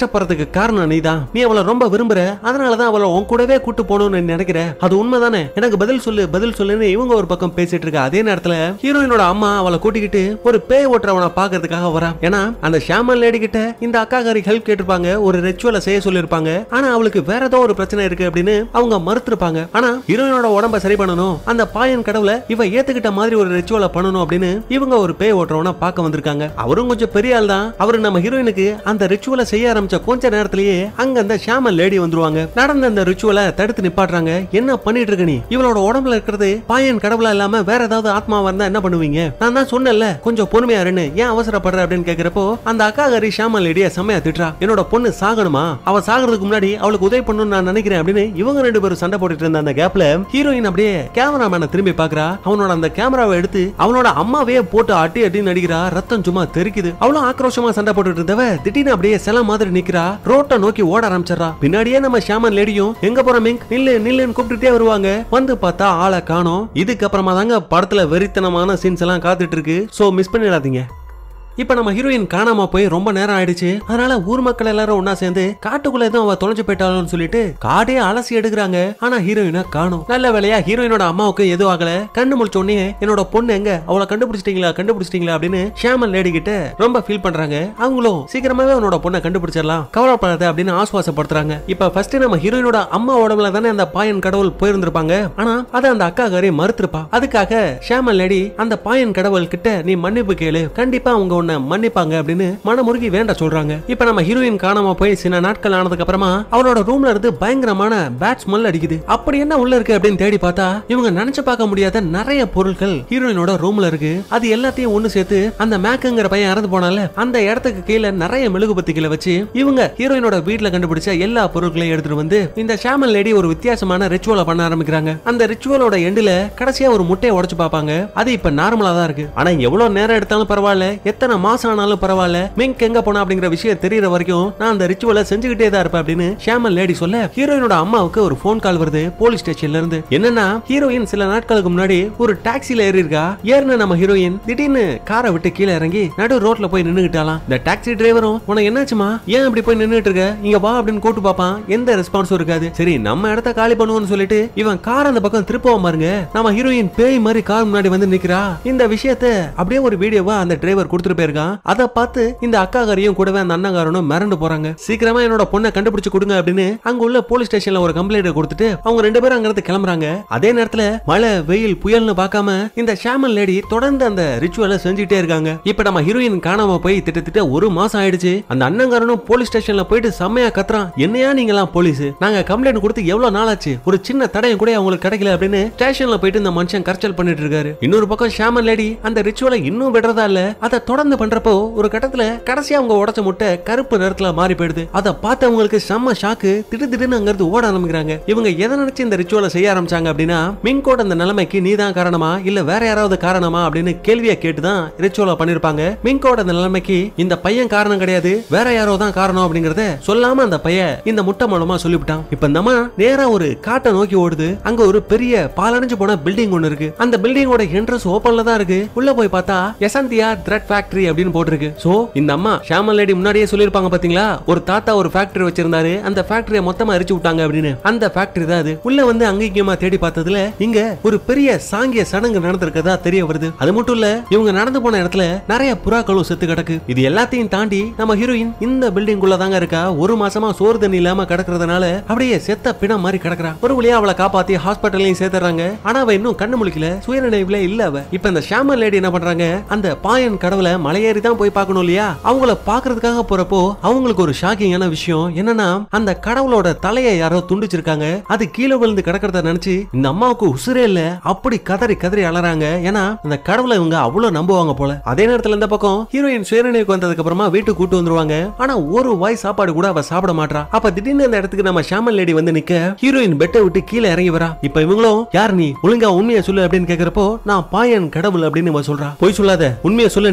காரணம் நீதான் நீ அவளை ரொம்ப விரும்புற அதனாலதான் அவளை உன் கூடவே கூட்டு போகணும்னு நீ நினைக்கிற அது உண்மைதானே எனக்கு பதில் சொல்லு பதில் சொல்லுன்னு இவங்க ஒரு பக்கம் பேசிட்டு இருக்க அதே நேரத்துல ஹீரோயினோட அம்மா அவளை கூட்டிக்கிட்டு ஒரு பேய் ஓட்டுறவனை பாக்குறதுக்காக வரா ஏன்னா அந்த ஷாமன் லேடி கிட்ட இந்த அக்காக்காரி ஹெல்ப் கேட்டிருப்பாங்க ஒரு ரிச்சுவலை செய்ய சொல்லிருப்பாங்க ஆனா அவளுக்கு வேற ஏதோ ஒரு பிரச்சனை இருக்கு அப்படின்னு அவங்க மறுத்திருப்பாங்க ஆனா ஹீரோயினோட உடம்ப சரி பண்ணணும் அந்த பாயன் கடவுளை இவ ஏத்துக்கிட்ட மாதிரி ஒரு ரிச்சுவலை பண்ணணும் அப்படின்னு இவங்க ஒரு பேய் ஓட்டுறவன பார்க்க வந்திருக்காங்க அவரும் கொஞ்சம் பெரிய ஆள் தான் அவரு நம்ம ஹீரோயினுக்கு அந்த ரிச்சுவலை செய்ய ஆரம்பிச்ச கொஞ்ச நேரத்திலேயே அங்க அந்த ஷாமன் லேடி வந்துருவாங்க நடந்த அந்த ரிச்சுவலை தடுத்து நிப்பாட்டுறாங்க என்ன பண்ணிட்டு இருக்க நீ இவளோட உடம்புல இருக்கிறது பாயன் கடவுளா இல்லாம வேற ஏதாவது ஆத்மாவா இருந்தா என்ன பண்ணுவீங்க நான் தான் சொன்னேன்ல கொஞ்சம் பொறுமையா இருன்னு ஏன் அவசரப்படுற அப்படின்னு கேக்குறப்போ அந்த அக்கா கறி ஷாமன் லேடிய செம்மையா திட்டுறா என்னோட பொண்ணு சாகணுமா அவ சாகிறதுக்கு முன்னாடி அவளுக்கு உதவி பண்ணணும்னு நான் நினைக்கிறேன் அப்படின்னு இவங்க ரெண்டு பேரும் சண்டை போட்டுட்டு இருந்த அந்த கேப்ல ஹீரோயின் அப்படியே கேமராமேனை திரும்பி பாக்குறா அவனோட அந்த கேமராவை எடுத்து அவனோட அம்மாவே போட்டு அட்டி அட்டி நடிக்கிறா ரத்தம் சும்மா தெரிக்குது அவளும் ஆக்ரோஷமா சண்டை போட்டுட்டு இருந்தவ திடீர்னு அப்படியே சில மாதிரி நிக்கிறா ரோட்டை நோக்கி ஓட ஆரம்பிச்சிடறா பின்னாடியே நம்ம ஷாமன் லேடியும் எங்க போற மிங்க் நில்லு நில்லுன்னு கூப்பிட்டுட்டே வருவாங்க வந்து பார்த்தா ஆளை காணோம் இதுக்கப்புறமா தாங்க படத்துல வெறித்தனமான சீன்ஸ் எல்லாம் காத்துட்டு இருக்கு சோ மிஸ் பண்ணிடாதீங்க இப்ப நம்ம ஹீரோயின் காணாம போய் ரொம்ப நேரம் ஆயிடுச்சு அதனால ஊர் மக்கள் எல்லாரும் ஒன்னா சேர்ந்து காட்டுக்குள்ள எதுவும் அவ தொலைஞ்சு போயிட்டாலும் சொல்லிட்டு காடே அலசி எடுக்கிறாங்க ஆனா ஹீரோயினை காணும் நல்ல வேலையா ஹீரோயினோட அம்மாவுக்கு எதுவும் ஆகல கண்ணு முழிச்ச உடனே என்னோட பொண்ணு எங்க அவளை கண்டுபிடிச்சிட்டீங்களா கண்டுபிடிச்சிட்டீங்களா அப்படின்னு ஷியாமன் லேடி கிட்ட ரொம்ப ஃபீல் பண்றாங்க அவங்களும் சீக்கிரமாவே அவனோட பொண்ணை கண்டுபிடிச்சிடலாம் கவலைப்படாத அப்படின்னு ஆசுவாசப்படுத்துறாங்க இப்ப ஃபர்ஸ்ட் நம்ம ஹீரோயினோட அம்மா உடம்புல தானே அந்த பாயன் கடவுள் போயிருந்திருப்பாங்க ஆனா அதை அந்த அக்கா காரி மறுத்திருப்பா அதுக்காக ஷியாமன் லேடி அந்த பாயன் கடவுள் கிட்ட நீ மன்னிப்பு கேளு கண்டிப்பா அவங்க உன்னை மன்னிப்பாங்க அப்படின்னு மனமுருகி வேண்ட சொல்றாங்க இப்ப நம்ம ஹீரோயின் காணாம போய் சில நாட்கள் ஆனதுக்கு அப்புறமா அவளோட ரூம்ல இருந்து பயங்கரமான பேட் ஸ்மெல் அடிக்குது அப்படி என்ன உள்ள இருக்கு அப்படின்னு தேடி பார்த்தா இவங்க நினைச்சு பார்க்க முடியாத நிறைய பொருட்கள் ஹீரோயினோட ரூம்ல இருக்கு அது எல்லாத்தையும் ஒண்ணு சேர்த்து அந்த மேக்குங்கிற பையன் இறந்து போனால அந்த இடத்துக்கு கீழே நிறைய மெழுகுபத்திகளை வச்சு இவங்க ஹீரோயினோட வீட்ல கண்டுபிடிச்ச எல்லா பொருட்களையும் எடுத்துட்டு வந்து இந்த ஷாமன் லேடி ஒரு வித்தியாசமான ரிச்சுவலை பண்ண ஆரம்பிக்கிறாங்க அந்த ரிச்சுவலோட எண்டுல கடைசியா ஒரு முட்டையை உடைச்சு பார்ப்பாங்க அது இப்ப நார்மலா தான் இருக்கு ஆனா எவ்வளவு நேரம் எடுத்தாலும் பரவாயில்ல எத்தனை மாசம் ஆனாலும் பரவாயில்ல மிங்க் எங்க போனா அப்படிங்கிற விஷயம் தெரியற வரைக்கும் நான் அந்த ரிச்சுவலை செஞ்சுக்கிட்டே தான் இருப்பேன் அப்படின்னு ஷாமன் லேடி சொல்ல ஹீரோயினோட அம்மாவுக்கு ஒரு ஃபோன் கால் வருது போலீஸ் ஸ்டேஷன்ல இருந்து என்னன்னா ஹீரோயின் சில நாட்களுக்கு முன்னாடி ஒரு டாக்ஸில ஏறி இருக்கா ஏறின நம்ம ஹீரோயின் திடீர்னு காரை விட்டு கீழே இறங்கி நடு ரோட்ல போய் நின்னுகிட்டாலாம் இந்த டாக்ஸி டிரைவரும் உனக்கு என்னாச்சுமா ஏன் இப்படி போய் நின்னுட்டு இருக்க இங்க வா அப்படின்னு கூட்டு பாப்பான் எந்த ரெஸ்பான்ஸும் இருக்காது சரி நம்ம இடத்த காலி பண்ணுவோம்னு சொல்லிட்டு இவன் கார் அந்த பக்கம் திருப்பவும் பாருங்க நம்ம ஹீரோயின் பேய் மாதிரி கார் முன்னாடி வந்து நிக்கிறா இந்த விஷயத்த அப்படியே ஒரு வீடியோவா அந்த டிரைவர் கொடுத்துட்டு போயிருக்கான் அதை பார்த்து இந்த அக்காகாரியும் கூடவே அந்த அண்ணங்காரனும் மிரண்டு போறாங்க சீக்கிரமா என்னோட பொண்ணை கண்டுபிடிச்சு கொடுங்க அப்படின்னு அங்க உள்ள போலீஸ் ஸ்டேஷன்ல ஒரு கம்ப்ளைண்ட் கொடுத்துட்டு அவங்க ரெண்டு பேரும் அங்க இருந்து கிளம்புறாங்க அதே நேரத்துல மழை வெயில் புயல்னு பார்க்காம இந்த ஷாமன் லேடி தொடர்ந்து அந்த ரிச்சுவலை செஞ்சுட்டே இருக்காங்க இப்ப நம்ம ஹீரோயின் காணாம போய் திட்டத்திட்ட ஒரு மாசம் ஆயிடுச்சு அந்த அண்ணங்காரனும் போலீஸ் ஸ்டேஷன்ல போயிட்டு செம்மையா கத்துறான் என்னையா நீங்களாம் போலீஸ் நாங்க கம்ப்ளைண்ட் கொடுத்து எவ்வளவு நாள் ஆச்சு ஒரு சின்ன தடயம் கூட அவங்களுக்கு கிடைக்கல அப்படின்னு ஸ்டேஷன்ல போயிட்டு இந்த மனுஷன் கரைச்சல் பண்ணிட்டு இருக்காரு இன்னொரு பக்கம் ஷாமன் லேடி அந்த ரிச்சுவலை இன்னும் விடுறதா இல்ல அதை தொடர்ந்து பண்றப்போ ஒரு கட்டத்துல கடைசியா அவங்க உடைச்ச முட்டை கருப்பு நிறத்துல மாறி போயிடுது அதை பார்த்து அவங்களுக்கு செம்ம ஷாக்கு திடுதிடுன்னு அங்க இருந்து ஓட ஆரம்பிக்கிறாங்க இவங்க எதை நினைச்சு இந்த ரிச்சுவலை செய்ய ஆரம்பிச்சாங்க அப்படின்னா மின்கோட் அந்த நிலைமைக்கு நீதான் காரணமா இல்ல வேற யாராவது காரணமா அப்படின்னு கேள்வியை கேட்டுதான் ரிச்சுவலை பண்ணிருப்பாங்க மின்கோட் அந்த நிலைமைக்கு இந்த பையன் காரணம் கிடையாது வேற யாரோ தான் காரணம் அப்படிங்கறத சொல்லாம அந்த பையன் இந்த முட்டை மூலமா சொல்லிவிட்டான் இப்ப நம்ம நேரா ஒரு காட்டை நோக்கி ஓடுது அங்க ஒரு பெரிய பாலடைஞ்சு போன பில்டிங் ஒன்னு இருக்கு அந்த பில்டிங்கோட என்ட்ரன்ஸ் ஓபன்ல தான் இருக்கு உள்ள போய் பார்த்தா எசந்தியா த்ரெட் ஃபேக்டரி அப்படின்னு போட்டிருக்கு சோ இந்த அம்மா ஷாமல் லேடி முன்னாடியே சொல்லிருப்பாங்க பாத்தீங்களா ஒரு தாத்தா ஒரு ஃபேக்டரி வச்சிருந்தாரு அந்த ஃபேக்டரியை மொத்தமா எரிச்சு விட்டாங்க அப்படின்னு அந்த ஃபேக்டரி தான் அது உள்ள வந்து அங்கீகமா தேடி பார்த்ததுல இங்க ஒரு பெரிய சாங்கிய சடங்கு நடந்திருக்கதா தெரிய வருது அது மட்டும் இல்ல இவங்க நடந்து போன இடத்துல நிறைய புறாக்களும் செத்து கிடக்கு இது எல்லாத்தையும் தாண்டி நம்ம ஹீரோயின் இந்த பில்டிங் உள்ள தாங்க இருக்கா ஒரு மாசமா சோறு தண்ணி இல்லாம கிடக்குறதுனால அப்படியே செத்த பிணம் மாதிரி கிடக்குறா ஒரு வழியா அவளை காப்பாத்தி ஹாஸ்பிட்டல்லையும் சேர்த்துறாங்க ஆனா அவ இன்னும் கண்ணு முழிக்கல சுயநினைவுல இல்ல அவ இப்ப இந்த ஷாமல் லேடி என்ன பண்றாங்க அந்த பாயன் கடவுளை மலையேறி தான் போய் பார்க்கணும் இல்லையா அவங்கள பாக்குறதுக்காக போறப்போ அவங்களுக்கு ஒரு ஷாக்கிங்கான விஷயம் என்னன்னா அந்த கடவுளோட தலையை யாரோ துண்டிச்சிருக்காங்க அது கீழே விழுந்து கிடக்கிறத நினைச்சு இந்த அம்மாவுக்கு உசுரே இல்ல அப்படி கதறி கதறி அலறாங்க ஏன்னா அந்த கடவுளை இவங்க அவ்வளவு நம்புவாங்க போல அதே நேரத்துல இந்த பக்கம் ஹீரோயின் சுயநினைவுக்கு வந்ததுக்கு அப்புறமா வீட்டுக்கு கூட்டு வந்துருவாங்க ஆனா ஒரு வாய் சாப்பாடு கூட அவ சாப்பிட மாட்டா அப்ப திடீர்னு அந்த இடத்துக்கு நம்ம ஷாமல் லேடி வந்து நிக்க ஹீரோயின் பெட்டை விட்டு கீழே இறங்கி வரா இப்ப இவங்களும் யார் நீ ஒழுங்கா உண்மையை சொல்லு அப்படின்னு கேக்குறப்போ நான் பாயன் கடவுள் அப்படின்னு இவ சொல்றா போய் சொல்லாத உண்மையை சொல்லு நீ யாரு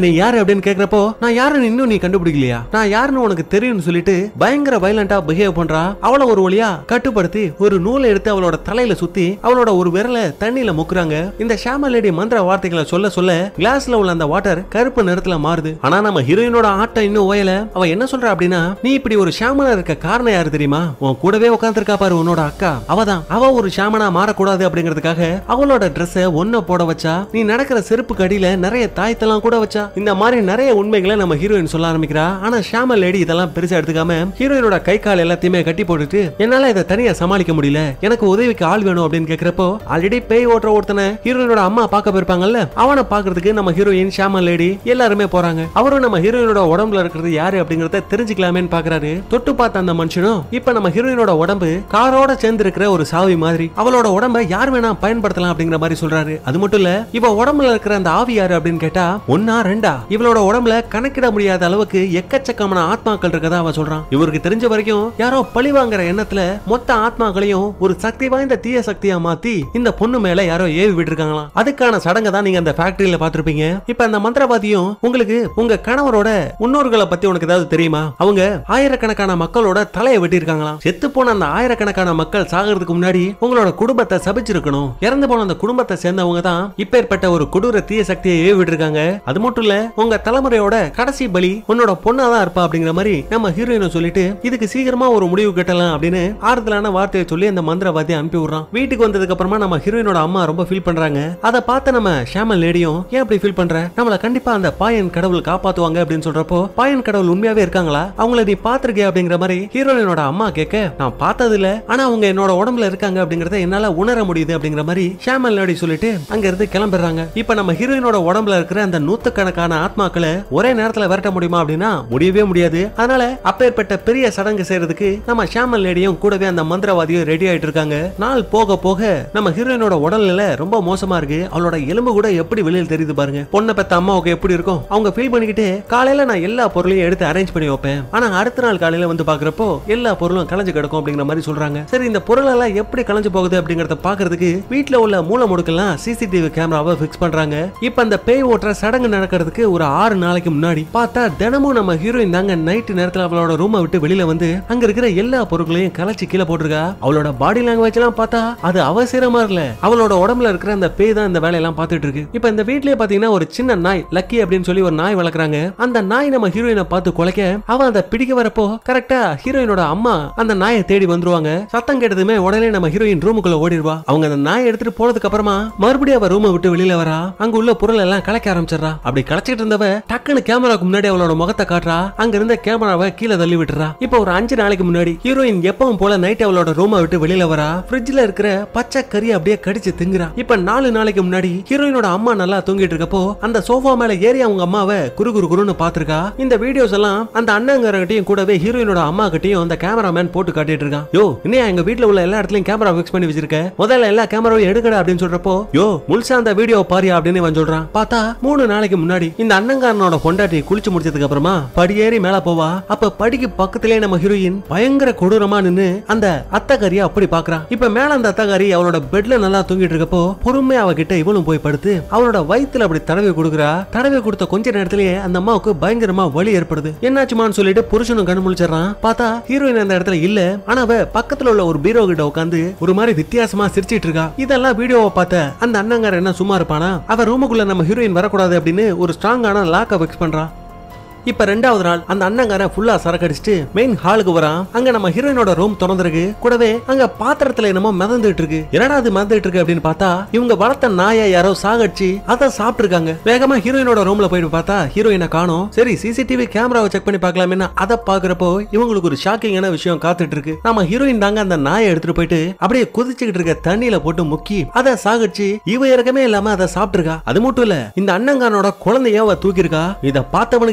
அப்படின்னு கேக்குறப்போ நான் யாருன்னு இன்னும் நீ கண்டுபிடிக்கலையா நான் யாருன்னு உனக்கு தெரியும்னு சொல்லிட்டு பயங்கர வயலண்டா பிஹேவ் பண்றா அவளை ஒரு வழியா கட்டுப்படுத்தி ஒரு நூலை எடுத்து அவளோட தலையில சுத்தி அவளோட ஒரு விரல தண்ணியில முக்குறாங்க இந்த ஷாமா லேடி மந்திர வார்த்தைகளை சொல்ல சொல்ல கிளாஸ்ல உள்ள அந்த வாட்டர் கருப்பு நிறத்துல மாறுது ஆனா நம்ம ஹீரோயினோட ஆட்டம் இன்னும் ஓயல அவ என்ன சொல்றா அப்படின்னா நீ இப்படி ஒரு ஷாமனா இருக்க காரணம் யாரு தெரியுமா உன் கூடவே உட்காந்துருக்கா பாரு உன்னோட அக்கா அவதான் அவ ஒரு ஷாமனா மாறக்கூடாது அப்படிங்கிறதுக்காக அவளோட ட்ரெஸ்ஸ ஒன்ன போட வச்சா நீ நடக்கிற செருப்புக்கு அடியில நிறைய தாய்த்தெல்லாம் கூட வச்சா இந்த மாதிரி நிறைய உண்மைகளை நம்ம ஹீரோயின் சொல்ல ஆரம்பிக்கிறா ஆனா ஷாம லேடி இதெல்லாம் பெருசா எடுத்துக்காம ஹீரோயினோட கை கால் எல்லாத்தையுமே கட்டி போட்டுட்டு என்னால இதை தனியா சமாளிக்க முடியல எனக்கு உதவிக்கு ஆள் வேணும் அப்படின்னு கேக்குறப்போ ஆல்ரெடி பேய் ஓட்டுற ஒருத்தனை ஹீரோயினோட அம்மா பார்க்க போயிருப்பாங்கல்ல அவனை பாக்குறதுக்கு நம்ம ஹீரோயின் ஷாமா லேடி எல்லாருமே போறாங்க அவரும் நம்ம ஹீரோயினோட உடம்புல இருக்கிறது யாரு அப்படிங்கறத தெரிஞ்சுக்கலாமேன்னு பாக்குறாரு தொட்டு பார்த்த அந்த மனுஷனும் இப்ப நம்ம ஹீரோயினோட உடம்பு காரோட சேர்ந்து இருக்கிற ஒரு சாவி மாதிரி அவளோட உடம்ப யார் வேணா பயன்படுத்தலாம் அப்படிங்கிற மாதிரி சொல்றாரு அது மட்டும் இல்ல இவ உடம்புல இருக்கிற அந்த ஆவி யாரு அப்படின்னு கேட்டா ஒன்னா ரெண்டா இவளோட உடம்புல கணக்கிட முடியாத அளவுக்கு எக்கச்சக்கமான ஆத்மாக்கள் இருக்கதா அவ சொல்றான் இவருக்கு தெரிஞ்ச வரைக்கும் யாரோ பழி வாங்குற எண்ணத்துல மொத்த ஆத்மாக்களையும் ஒரு சக்தி வாய்ந்த தீய சக்தியா மாத்தி இந்த பொண்ணு மேல யாரோ ஏவி விட்டுருக்காங்களாம் அதுக்கான சடங்கை தான் நீங்க அந்த ஃபேக்டரியில பாத்திருப்பீங்க இப்ப அந்த மந்திரவாதியும் உங்களுக்கு உங்க கணவரோட முன்னோர்களை பத்தி உனக்கு ஏதாவது தெரியுமா அவங்க ஆயிரக்கணக்கான மக்களோட தலையை வெட்டியிருக்காங்களாம் செத்து போன அந்த ஆயிரக்கணக்கான மக்கள் சாகிறதுக்கு முன்னாடி உங்களோட குடும்பத்தை சபிச்சிருக்கணும் இறந்து போன அந்த குடும்பத்தை சேர்ந்தவங்க தான் இப்பேற்பட்ட ஒரு கொடூர தீய சக்தியை ஏவி விட்டுருக்காங்க அது மட்டும் இல்ல உங்க தலைமுறையோட கடைசி பலி உன்னோட பொண்ணா தான் இருப்பா அப்படிங்கிற மாதிரி நம்ம ஹீரோயினை சொல்லிட்டு இதுக்கு சீக்கிரமா ஒரு முடிவு கட்டலாம் அப்படின்னு ஆறுதலான வார்த்தையை சொல்லி அந்த மந்திரவாதி அனுப்பி விடுறான் வீட்டுக்கு வந்ததுக்கு அப்புறமா நம்ம ஹீரோயினோட அம்மா ரொம்ப ஃபீல் பண்றாங்க அதை பார்த்த நம்ம ஷாமல் லேடியும் ஏன் அப்படி ஃபீல் பண்ற நம்மள கண்டிப்பா அந்த பாயன் கடவுள் காப்பாத்துவாங்க அப்படின்னு சொல்றப்போ பாயன் கடவுள் உண்மையாவே இருக்காங்களா அவங்கள நீ பாத்திருக்கிய அப்படிங்கிற மாதிரி ஹீரோயினோட அம்மா கேட்க நான் பார்த்தது இல்ல ஆனா அவங்க என்னோட உடம்புல இருக்காங்க அப்படிங்கறத என்னால உணர முடியுது அப்படிங்கிற மாதிரி ஷாமல் லேடி சொல்லிட்டு அங்க இருந்து கிளம்பிடுறாங்க இப்ப நம்ம ஹீரோயினோட உடம்புல இருக்கிற அந்த நூத்துக்கணக்கான ஆத்மாக்களை ஒரே நேரத்துல விரட்ட முடியுமா அப்படின்னா முடியவே முடியாது அதனால அப்பேற்பட்ட பெரிய சடங்கு செய்யறதுக்கு நம்ம ஷாமல் லேடியும் கூடவே அந்த மந்திரவாதியும் ரெடி ஆயிட்டு இருக்காங்க நாள் போக போக நம்ம ஹீரோயினோட உடல்நிலை ரொம்ப மோசமா இருக்கு அவளோட எலும்பு கூட எப்படி வெளியில் தெரியுது பாருங்க பொண்ணை பெத்த அம்மாவுக்கு எப்படி இருக்கும் அவங்க ஃபீல் பண்ணிக்கிட்டு காலையில நான் எல்லா பொருளையும் எடுத்து அரேஞ்ச் பண்ணி வைப்பேன் ஆனா அடுத்த நாள் காலையில வந்து பாக்குறப்போ எல்லா பொருளும் கலைஞ்சு கிடக்கும் அப்படிங்கிற மாதிரி சொல்றாங்க சரி இந்த பொருள் எல்லாம் எப்படி கலைஞ்சு போகுது அப்படிங்கறத பாக்குறதுக்கு வீட்ல உள்ள மூல முடுக்கெல்லாம் சிசிடிவி கேமராவை பிக்ஸ் பண்றாங்க இப்ப அந்த பேய் ஓட்டுற சடங்கு நடக்கிறதுக்கு ஒரு ஆறு நாளைக்கு முன்னாடி பார்த்தா தினமும் நம்ம ஹீரோயின் தாங்க நைட்டு நேரத்துல அவளோட ரூமை விட்டு வெளியில வந்து அங்க இருக்கிற எல்லா பொருட்களையும் கலைச்சு கீழே போட்டிருக்கா அவளோட பாடி லாங்குவேஜ் எல்லாம் பார்த்தா அது அவசரமா இல்ல அவளோட உடம்புல இருக்கிற அந்த பேய் தான் இந்த வேலையெல்லாம் பார்த்துட்டு இருக்கு இப்ப இந்த வீட்லயே பாத்தீங்கன்னா ஒரு சின்ன நாய் லக்கி அப்படின்னு சொல்லி ஒரு நாய் வளர்க்குறாங்க அந்த நாய் நம்ம ஹீரோயினை பார்த்து குலைக்க அவ அதை பிடிக்க வரப்போ கரெக்டா ஹீரோயினோட அம்மா அந்த நாயை தேடி வந்துருவாங்க சத்தம் கேட்டதுமே உடனே நம்ம ஹீரோயின் ரூமுக்குள்ள ஓடிடுவா அவங்க அந்த நாயை எடுத்துட்டு போனதுக்கு அப்புறமா மறுபடியும் அவ ரூமை விட்டு வெளியில வரா அங்க உள்ள பொருள் எல்லாம் கலைக்க ஆரம்பிச்சிடறா அப்படி கலைச்சிட்டு இருந்தவ டக்குன்னு கேமராக்கு முன்னாடி அவளோட முகத்தை காட்டுறா அங்க இருந்த கேமராவை கீழே தள்ளி விட்டுறா இப்போ ஒரு அஞ்சு நாளைக்கு முன்னாடி ஹீரோயின் எப்பவும் போல நைட் அவளோட ரூமை விட்டு வெளியில வரா ஃப்ரிட்ஜ்ல இருக்கிற பச்சை கறி அப்படியே கடிச்சு திங்குறா இப்ப நாலு நாளைக்கு முன்னாடி ஹீரோயினோட அம்மா நல்லா தூங்கிட்டு இருக்கப்போ அந்த சோஃபா மேல ஏறி அவங்க அம்மாவை குரு குரு குருன்னு பாத்திருக்கா இந்த வீடியோஸ் எல்லாம் அந்த அண்ணங்காரங்கிட்டையும் கூடவே ஹீரோயினோட அம்மா கிட்டையும் அந்த கேமராமேன் போட்டு காட்டிட்டு இருக்கான் யோ இன்னும் எங்க வீட்ல உள்ள எல்லா இடத்துலயும் கேமரா ஃபிக்ஸ் பண்ணி வச்சிருக்க முதல்ல எல்லா கேமராவையும் எடுக்கடா அப்படின்னு சொல்றப்போ யோ முழுசா அந்த வீடியோ பாரியா அப்படின்னு இவன் சொல்றான் பார்த்தா மூணு நாளைக்கு முன்னாடி இந்த அண்ணங்காரனோட பொண்டாட்டி குளிச்சு முடிச்சதுக்கு அப்புறமா படியேறி மேல போவா அப்ப படிக்கு பக்கத்திலே நம்ம ஹீரோயின் பயங்கர கொடூரமா நின்னு அந்த அத்தகாரிய அப்படி பாக்குறான் இப்ப மேல அந்த அத்தகாரி அவளோட பெட்ல நல்லா தூங்கிட்டு இருக்கப்போ பொறுமையா அவகிட்ட இவளும் போய் படுத்து அவளோட வயித்துல அப்படி தடவி கொடுக்குறா தடவி கொடுத்த கொஞ்ச நேரத்திலேயே அந்த அம்மாவுக்கு பயங்கரமா வலி ஏற்படுது என்னாச்சுமான்னு சொல்லிட்டு புருஷனும் கண்ணு முழிச்சிடறான் பார்த்தா ஹீரோயின் அந்த இடத்துல இல்ல ஆனா அவ பக்கத்துல உள்ள ஒரு பீரோ கிட்ட உட்காந்து ஒரு மாதிரி வித்தியாசமா சிரிச்சிட்டு இருக்கா இதெல்லாம் வீடியோவை பார்த்த அந்த அண்ணங்கார என்ன சும்மா இருப்பானா அவ ரூமுக்குள்ள நம்ம ஹீரோயின் வரக்கூடாது அப்படின்னு ஒரு ஸ்ட்ராங்கான லாக்க ஃபிக்ஸ் பண்றான் இப்ப ரெண்டாவது நாள் அந்த அண்ணங்காரன் ஃபுல்லா சரக்கு அடிச்சுட்டு மெயின் ஹாலுக்கு வரான் அங்க நம்ம ஹீரோயினோட ரூம் திறந்திருக்கு கூடவே அங்க பாத்திரத்துல என்னமோ மிதந்துட்டு இருக்கு என்னடா அது மிதந்துட்டு இருக்கு அப்படின்னு பார்த்தா இவங்க வளர்த்த நாயை யாரோ சாகடிச்சு அதை சாப்பிட்டுருக்காங்க வேகமா ஹீரோயினோட ரூம்ல போயிட்டு பார்த்தா ஹீரோயினை காணோம் சரி சிசிடிவி கேமராவை செக் பண்ணி பார்க்கலாமே அதை பாக்குறப்போ இவங்களுக்கு ஒரு ஷாக்கிங்கான விஷயம் காத்துட்டு இருக்கு நம்ம ஹீரோயின் தாங்க அந்த நாயை எடுத்துட்டு போயிட்டு அப்படியே குதிச்சுக்கிட்டு இருக்க தண்ணியில போட்டு முக்கி அதை சாகடிச்சு இவ இறக்கமே இல்லாம அதை சாப்பிட்டுருக்கா அது மட்டும் இல்ல இந்த அண்ணங்காரனோட குழந்தைய அவ தூக்கியிருக்கா இத பார்த்தவனுக்கு எப்படி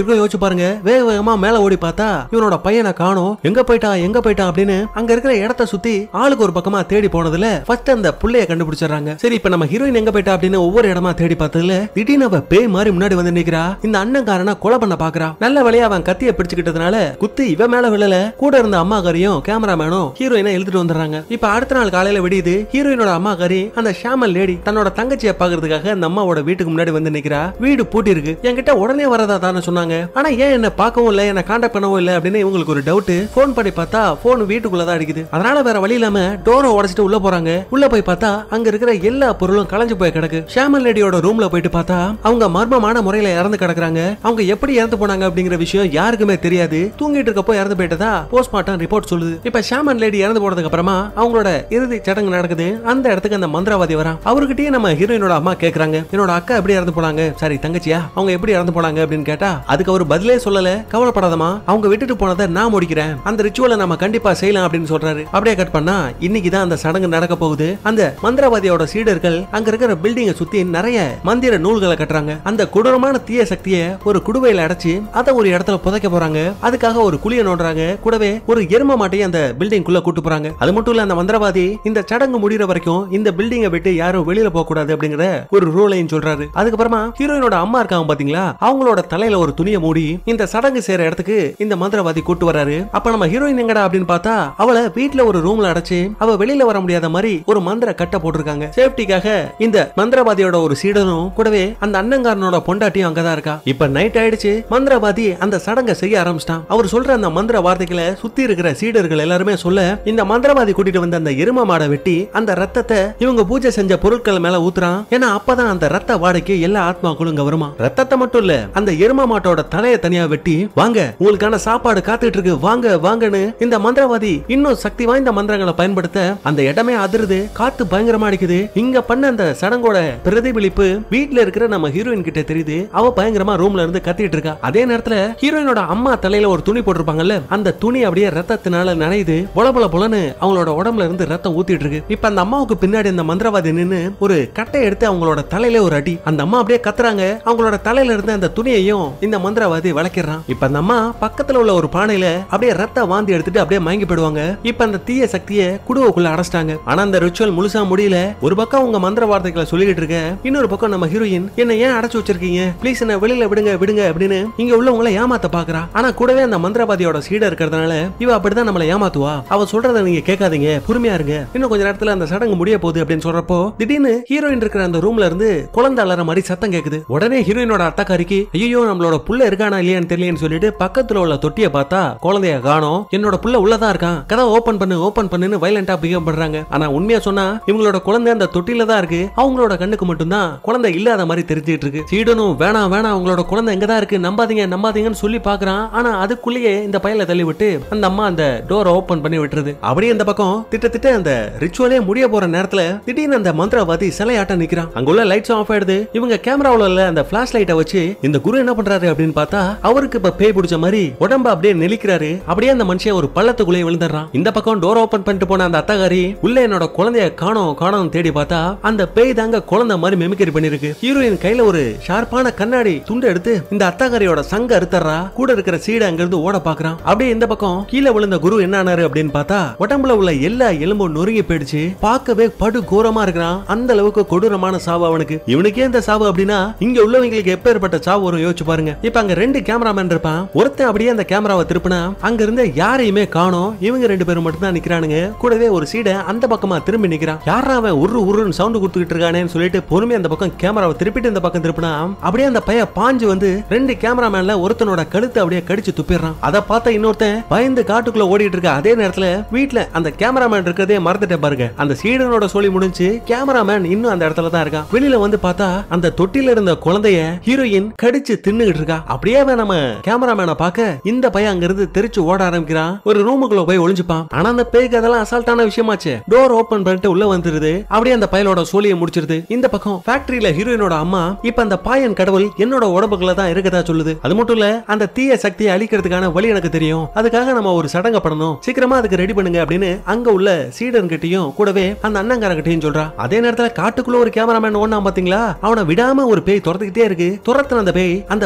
இருக்கும் யோசிச்சு பாருங்க வேக வேகமா மேல ஓடி பார்த்தா இவனோட பையனை காணோம் எங்க போயிட்டா எங்க போயிட்டா அப்படின்னு அங்க இருக்கிற இடத்த சுத்தி ஆளுக்கு ஒரு பக்கமா தேடி போனதுல ஃபர்ஸ்ட் அந்த புள்ளைய கண்டுபிடிச்சிடுறாங்க சரி இப்ப நம்ம ஹீரோயின் எங்க போயிட்டா அப்படின்னு ஒவ்வொரு இடமா தேடி பார்த்ததுல திடீர்னு அவ பேய் மாதிரி முன்னாடி வந்து நிக்கிறா இந்த அண்ணன்காரனை கொலை பண்ண பாக்குறா நல்ல வழியா அவன் கத்திய பிடிச்சுக்கிட்டதுனால குத்து இவ மேல விழல கூட இருந்த அம்மாக்காரியும் கேமராமேனும் ஹீரோயினை இழுத்துட்டு வந்துடுறாங்க இப்ப அடுத்த நாள் காலையில விடியுது ஹீரோயினோட அம்மாக்காரி அந்த ஷாமல் லேடி தன்னோட தங்கச்சியை பாக்குறதுக்காக அந்த அம்மாவோட வீட்டுக்கு முன்னாடி வந்து நிக்கிறா வீடு பூட்டி இருக்கு என்கிட்ட உடனே வரதா தானே சொன்னாங்க ஆனா ஏன் என்ன பார்க்கவும் இல்ல என்ன காண்டாக்ட் பண்ணவும் இல்ல அப்படின்னு இவங்களுக்கு ஒரு டவுட் போன் பண்ணி பார்த்தா போன் வீட்டுக்குள்ளதான் அடிக்குது அதனால வேற வழி இல்லாம டோரை உடைச்சிட்டு உள்ள போறாங்க உள்ள போய் பார்த்தா அங்க இருக்கிற எல்லா பொருளும் கலைஞ்சு போய் கிடக்கு ஷாமல் லேடியோட ரூம்ல போயிட்டு பார்த்தா அவங்க மர்மமான முறையில இறந்து கிடக்குறாங்க அவங்க எப்படி இறந்து போனாங்க அப்படிங்கிற விஷயம் யாருக்குமே தெரியாது தூங்கிட்டு இருக்கப்போ இறந்து போயிட்டதா போஸ்ட்மார்ட்டம் ரிப்போர்ட் சொல்லுது இப்ப ஷாமன் லேடி இறந்து போனதுக்கு அப்புறமா அவங்களோட இறுதி சடங்கு நடக்குது அந்த இடத்துக்கு அந்த மந்திரவாதி வரான் அவர்கிட்டயே நம்ம ஹீரோயினோட அம்மா கேக்குறாங்க என்னோட அக்கா எப்படி இறந்து போனாங்க சாரி தங்கச்சியா அவங்க எப்படி இறந்து போனாங்க அப்படின்னு கேட்டா அதுக்கு அவர் பதிலே சொல்லல கவலைப்படாதமா அவங்க விட்டுட்டு போனதை நான் முடிக்கிறேன் அந்த ரிச்சுவலை நம்ம கண்டிப்பா செய்யலாம் அப்படின்னு சொல்றாரு அப்படியே கட் பண்ணா இன்னைக்கு தான் அந்த சடங்கு நடக்க போகுது அந்த மந்திரவாதியோட சீடர்கள் அங்க இருக்கிற பில்டிங்கை சுத்தி நிறைய மந்திர நூல்களை கட்டுறாங்க அந்த கொடூரமான தீய சக்தியை ஒரு குடுவையில அடைச்சு அதை ஒரு இடத்துல புதைக்க போறாங்க அதுக்காக ஒரு குழிய நோண்டுறாங்க கூடவே ஒரு எரும மாட்டையும் அந்த பில்டிங் குள்ள கூட்டு போறாங்க அது மட்டும் இல்ல அந்த மந்திரவாதி இந்த சடங்கு முடிகிற வரைக்கும் இந்த பில்டிங்கை விட்டு யாரும் வெளியில போக கூடாது அப்படிங்கிற ஒரு ரூலையும் சொல்றாரு அதுக்கப்புறமா ஹீரோயினோட அம்மா இருக்காங்க பாத்தீங்களா அவங்களோட தலையில ஒரு துணியை மூடி இந்த சடங்கு செய்யற இடத்துக்கு இந்த மந்திரவாதி கூட்டு வராரு அப்ப நம்ம ஹீரோயின் எங்கடா அப்படின்னு பார்த்தா அவளை வீட்ல ஒரு ரூம்ல அடைச்சு அவ வெளியில வர முடியாத மாதிரி ஒரு மந்திர கட்டை போட்டிருக்காங்க சேஃப்டிக்காக இந்த மந்திரவாதியோட ஒரு சீடனும் கூடவே அந்த அண்ணங்காரனோட பொண்டாட்டியும் அங்கதான் இருக்கா இப்ப நைட் ஆயிடுச்சு மந்திரவாதி அந்த சடங்கை செய்ய ஆரம்பிச்சிட்டான் அவர் சொல்ற அந்த மந்திர வார்த்தைகளை சுத்தி இருக்கிற சீடர்கள் எல்லாருமே சொல்ல இந்த மந்திரவாதி கூட்டிட்டு வந்த அந்த எரும மாடை வெட்டி அந்த ரத்தத்தை இவங்க பூஜை செஞ்ச பொருட்கள் மேல ஊத்துறான் ஏன்னா அப்பதான் அந்த ரத்த வாடைக்கு எல்லா ஆத்மாக்களும் இங்க வருமா ரத்தத்தை மட்டும் இல்ல அந்த எரும மாட்டோட தலையை தனியா வெட்டி வாங்க உங்களுக்கான சாப்பாடு காத்துட்டு இருக்கு வாங்க வாங்கன்னு இந்த மந்திரவாதி இன்னும் சக்தி வாய்ந்த மந்திரங்களை பயன்படுத்த அந்த இடமே அதிருது காத்து பயங்கரமா அடிக்குது இங்க பண்ண அந்த சடங்கோட பிரதிபலிப்பு வீட்ல இருக்கிற நம்ம ஹீரோயின் கிட்ட தெரியுது அவ பயங்கரமா ரூம்ல இருந்து கத்திட்டு இருக்கா அதே நேரத்துல ஹீரோயினோட அம்மா தலையில ஒரு துணி போட்டிருப்பாங்கல்ல அந்த துணி அப்படியே ரத்தத்தினால நனையுது பொல பொல பொலன்னு அவங்களோட உடம்புல இருந்து ரத்தம் ஊத்திட்டு இருக்கு இப்ப அந்த அம்மாவுக்கு பின்னாடி அந்த மந்திரவாதி நின்னு ஒரு கட்டை எடுத்து அவங்களோட தலையில ஒரு அடி அந்த அம்மா அப்படியே கத்துறாங்க அவங்களோட தலையில இருந்து அந்த துணியையும் இந்த மந்திரவாதி விளக்கிடுறான் இப்ப அந்த அம்மா பக்கத்துல உள்ள ஒரு பானையில அப்படியே ரத்த வாந்தி எடுத்துட்டு அப்படியே மயங்கி போயிடுவாங்க இப்ப அந்த தீய சக்தியை குடுவக்குள்ள அடைச்சிட்டாங்க ஆனா அந்த ரிச்சுவல் முழுசா முடியல ஒரு பக்கம் உங்க மந்திர வார்த்தைகளை சொல்லிட்டு இருக்க இன்னொரு பக்கம் நம்ம ஹீரோயின் என்ன ஏன் அடைச்சு வச்சிருக்கீங்க ப்ளீஸ் என்ன வெளியில விடுங்க விடுங்க அப்படின்னு இங்க உள்ளவங்கள ஏமாத்த பாக்குறா ஆனா கூடவே அந்த மந்திரவாதியோட சீட இருக்கிறதுனால இவ அப்படிதான் நம்மள ஏமாத்துவா அவ சொல்றத நீங்க கேட்காதீங்க பொறுமையா இருங்க இன்னும் கொஞ்ச நேரத்துல அந்த சடங்கு முடிய போகுது அப்படின்னு சொல்றப்போ திடீர்னு ஹீரோயின் இருக்கிற அந்த ரூம்ல இருந்து குழந்தை அலற மாதிரி சத்தம் கேக்குது உடனே ஹீரோயினோட அத்தக்காரிக்கு ஐயோ நம்மளோட புள்ள இருக்கானா இல்லையான்னு தெரியலன்னு சொல்லிட்டு பக்கத்துல உள்ள தொட்டியை பார்த்தா குழந்தைய காணோம் என்னோட புள்ள உள்ளதான் இருக்கான் கதை ஓபன் பண்ணு ஓபன் பண்ணுன்னு வைலண்டா பிஹேவ் பண்றாங்க ஆனா உண்மையா சொன்னா இவங்களோட குழந்தை அந்த தொட்டில தான் இருக்கு அவங்களோட கண்ணுக்கு மட்டும்தான் குழந்தை இல்லாத மாதிரி தெரிஞ்சுட்டு இருக்கு சீடனும் வேணாம் வேணாம் அவங்களோட குழந்தை எங்க தான் இருக்கு நம்பாதீங்க நம்பாதீங்கன்னு சொல்லி பாக்குறான் ஆனா அதுக்குள்ளேயே இந்த பையல தள்ளி விட்டு அந்த அம்மா அந்த டோரை ஓபன் பண்ணி விட்டுருது அப்படியே இந்த பக்கம் திட்டத்திட்ட அந்த ரிச்சுவலே முடிய போற நேரத்துல திடீர்னு அந்த மந்திரவாதி சிலையாட்டம் நிக்கிறான் அங்குள்ள லைட்ஸ் ஆஃப் ஆயிடுது இவங்க கேமராவுல உள்ள அந்த பிளாஷ் லைட்டை வச்சு இந்த குரு என்ன பண்றாரு அப்படின்னு பார்த்தா அவருக்கு இப்ப பேய் பிடிச்ச மாதிரி உடம்ப அப்படியே நெளிக்கிறாரு அப்படியே அந்த மனுஷன் ஒரு பள்ளத்துக்குள்ளே விழுந்துடுறான் இந்த பக்கம் டோர் ஓபன் பண்ணிட்டு போன அந்த அத்தகாரி உள்ள என்னோட குழந்தைய காணோம் காணோம் தேடி பார்த்தா அந்த பேய் தாங்க குழந்தை மாதிரி மெமிக்கரி பண்ணிருக்கு ஹீரோயின் கையில ஒரு ஷார்ப்பான கண்ணாடி துண்டு எடுத்து இந்த அத்தகாரியோட சங்க அறுத்தர்றா கூட இருக்கிற சீடை அங்க இருந்து ஓட பாக்குறான் அப்படியே இந்த பக்கம் கீழே விழுந்த குரு என்ன ஆனாரு அப்படின்னு பார்த்தா உடம்புல உள்ள எல்லா எலும்பும் நொறுங்கி போயிடுச்சு பார்க்கவே படு கோரமா இருக்கிறான் அந்த அளவுக்கு கொடூரமான சாவு அவனுக்கு இவனுக்கே இந்த சாவு அப்படின்னா இங்க உள்ளவங்களுக்கு எப்பேற்பட்ட சாவு வரும் யோசிச்சு பாருங்க இப்ப அங்க ரெண்டு கேமராமேன் இருப்பான் ஒருத்தன் அப்படியே அந்த கேமராவை திருப்பினா அங்க இருந்த யாரையுமே காணோம் இவங்க ரெண்டு பேரும் மட்டும் தான் நிக்கிறானுங்க கூடவே ஒரு சீடை அந்த பக்கமா திரும்பி நிக்கிறான் யாரா அவன் உரு உருன்னு சவுண்ட் கொடுத்துக்கிட்டு இருக்கானேன்னு சொல்லிட்டு பொறுமையா அந்த பக்கம் கேமராவை திருப்பிட்டு இந்த பக்கம் திருப்பினா அப்படியே அந்த பைய பாஞ்சு வந்து ரெண்டு கேமராமேன்ல ஒருத்தனோட கழுத்தை அப்படியே கடிச்சு துப்பிடுறான் அதை பார்த்த இன்னொருத்தன் பயந்து காட்டுக்குள்ள ஓடிட்டு இருக்க அதே நேரத்துல வீட்ல அந்த கேமராமேன் இருக்கிறதே மறந்துட்டேன் பாருங்க அந்த சீடனோட சொல்லி முடிஞ்சு கேமராமேன் இன்னும் அந்த இடத்துல தான் இருக்கான் வெளியில வந்து பார்த்தா அந்த தொட்டில இருந்த குழந்தைய ஹீரோயின் கடிச்சு தின்னுகிட்டு இருக்கா அப்படியே அவன் நம்ம கேமராமேனை பார்க்க இந்த பையன் அங்க இருந்து தெரிச்சு ஓட ஆரம்பிக்கிறான் ஒரு ரூமுக்குள்ள போய் ஒளிஞ்சுப்பான் ஆனா அந்த பேய்க்கு அதெல்லாம் அசால்ட்டான விஷயமாச்சு டோர் ஓபன் பண்ணிட்டு உள்ள வந்துருது அப்படியே அந்த பயலோட சோழியை முடிச்சிருது இந்த பக்கம் ஃபேக்டரியில ஹீரோயினோட அம்மா இப்ப அந்த பாயன் கடவுள் என்னோட உடம்புக்குள்ள தான் இருக்கதா சொல்லுது அது மட்டும் இல்ல அந்த தீய சக்தியை அழிக்கிறதுக்கான வழி எனக்கு தெரியும் அதுக்காக நம்ம ஒரு சடங்க பண்ணணும் சீக்கிரமா அதுக்கு ரெடி பண்ணுங்க அப்படின்னு அங்க உள்ள சீடன் கிட்டயும் கூடவே அந்த அண்ணங்காரங்கிட்டையும் சொல்றா அதே நேரத்துல காட்டுக்குள்ள ஒரு கேமராமேன் ஓடினா பாத்தீங்களா அவனை விடாம ஒரு பேய் துரத்துக்கிட்டே இருக்கு துரத்துன அந்த பேய் அந்த பயலை கடிச்சு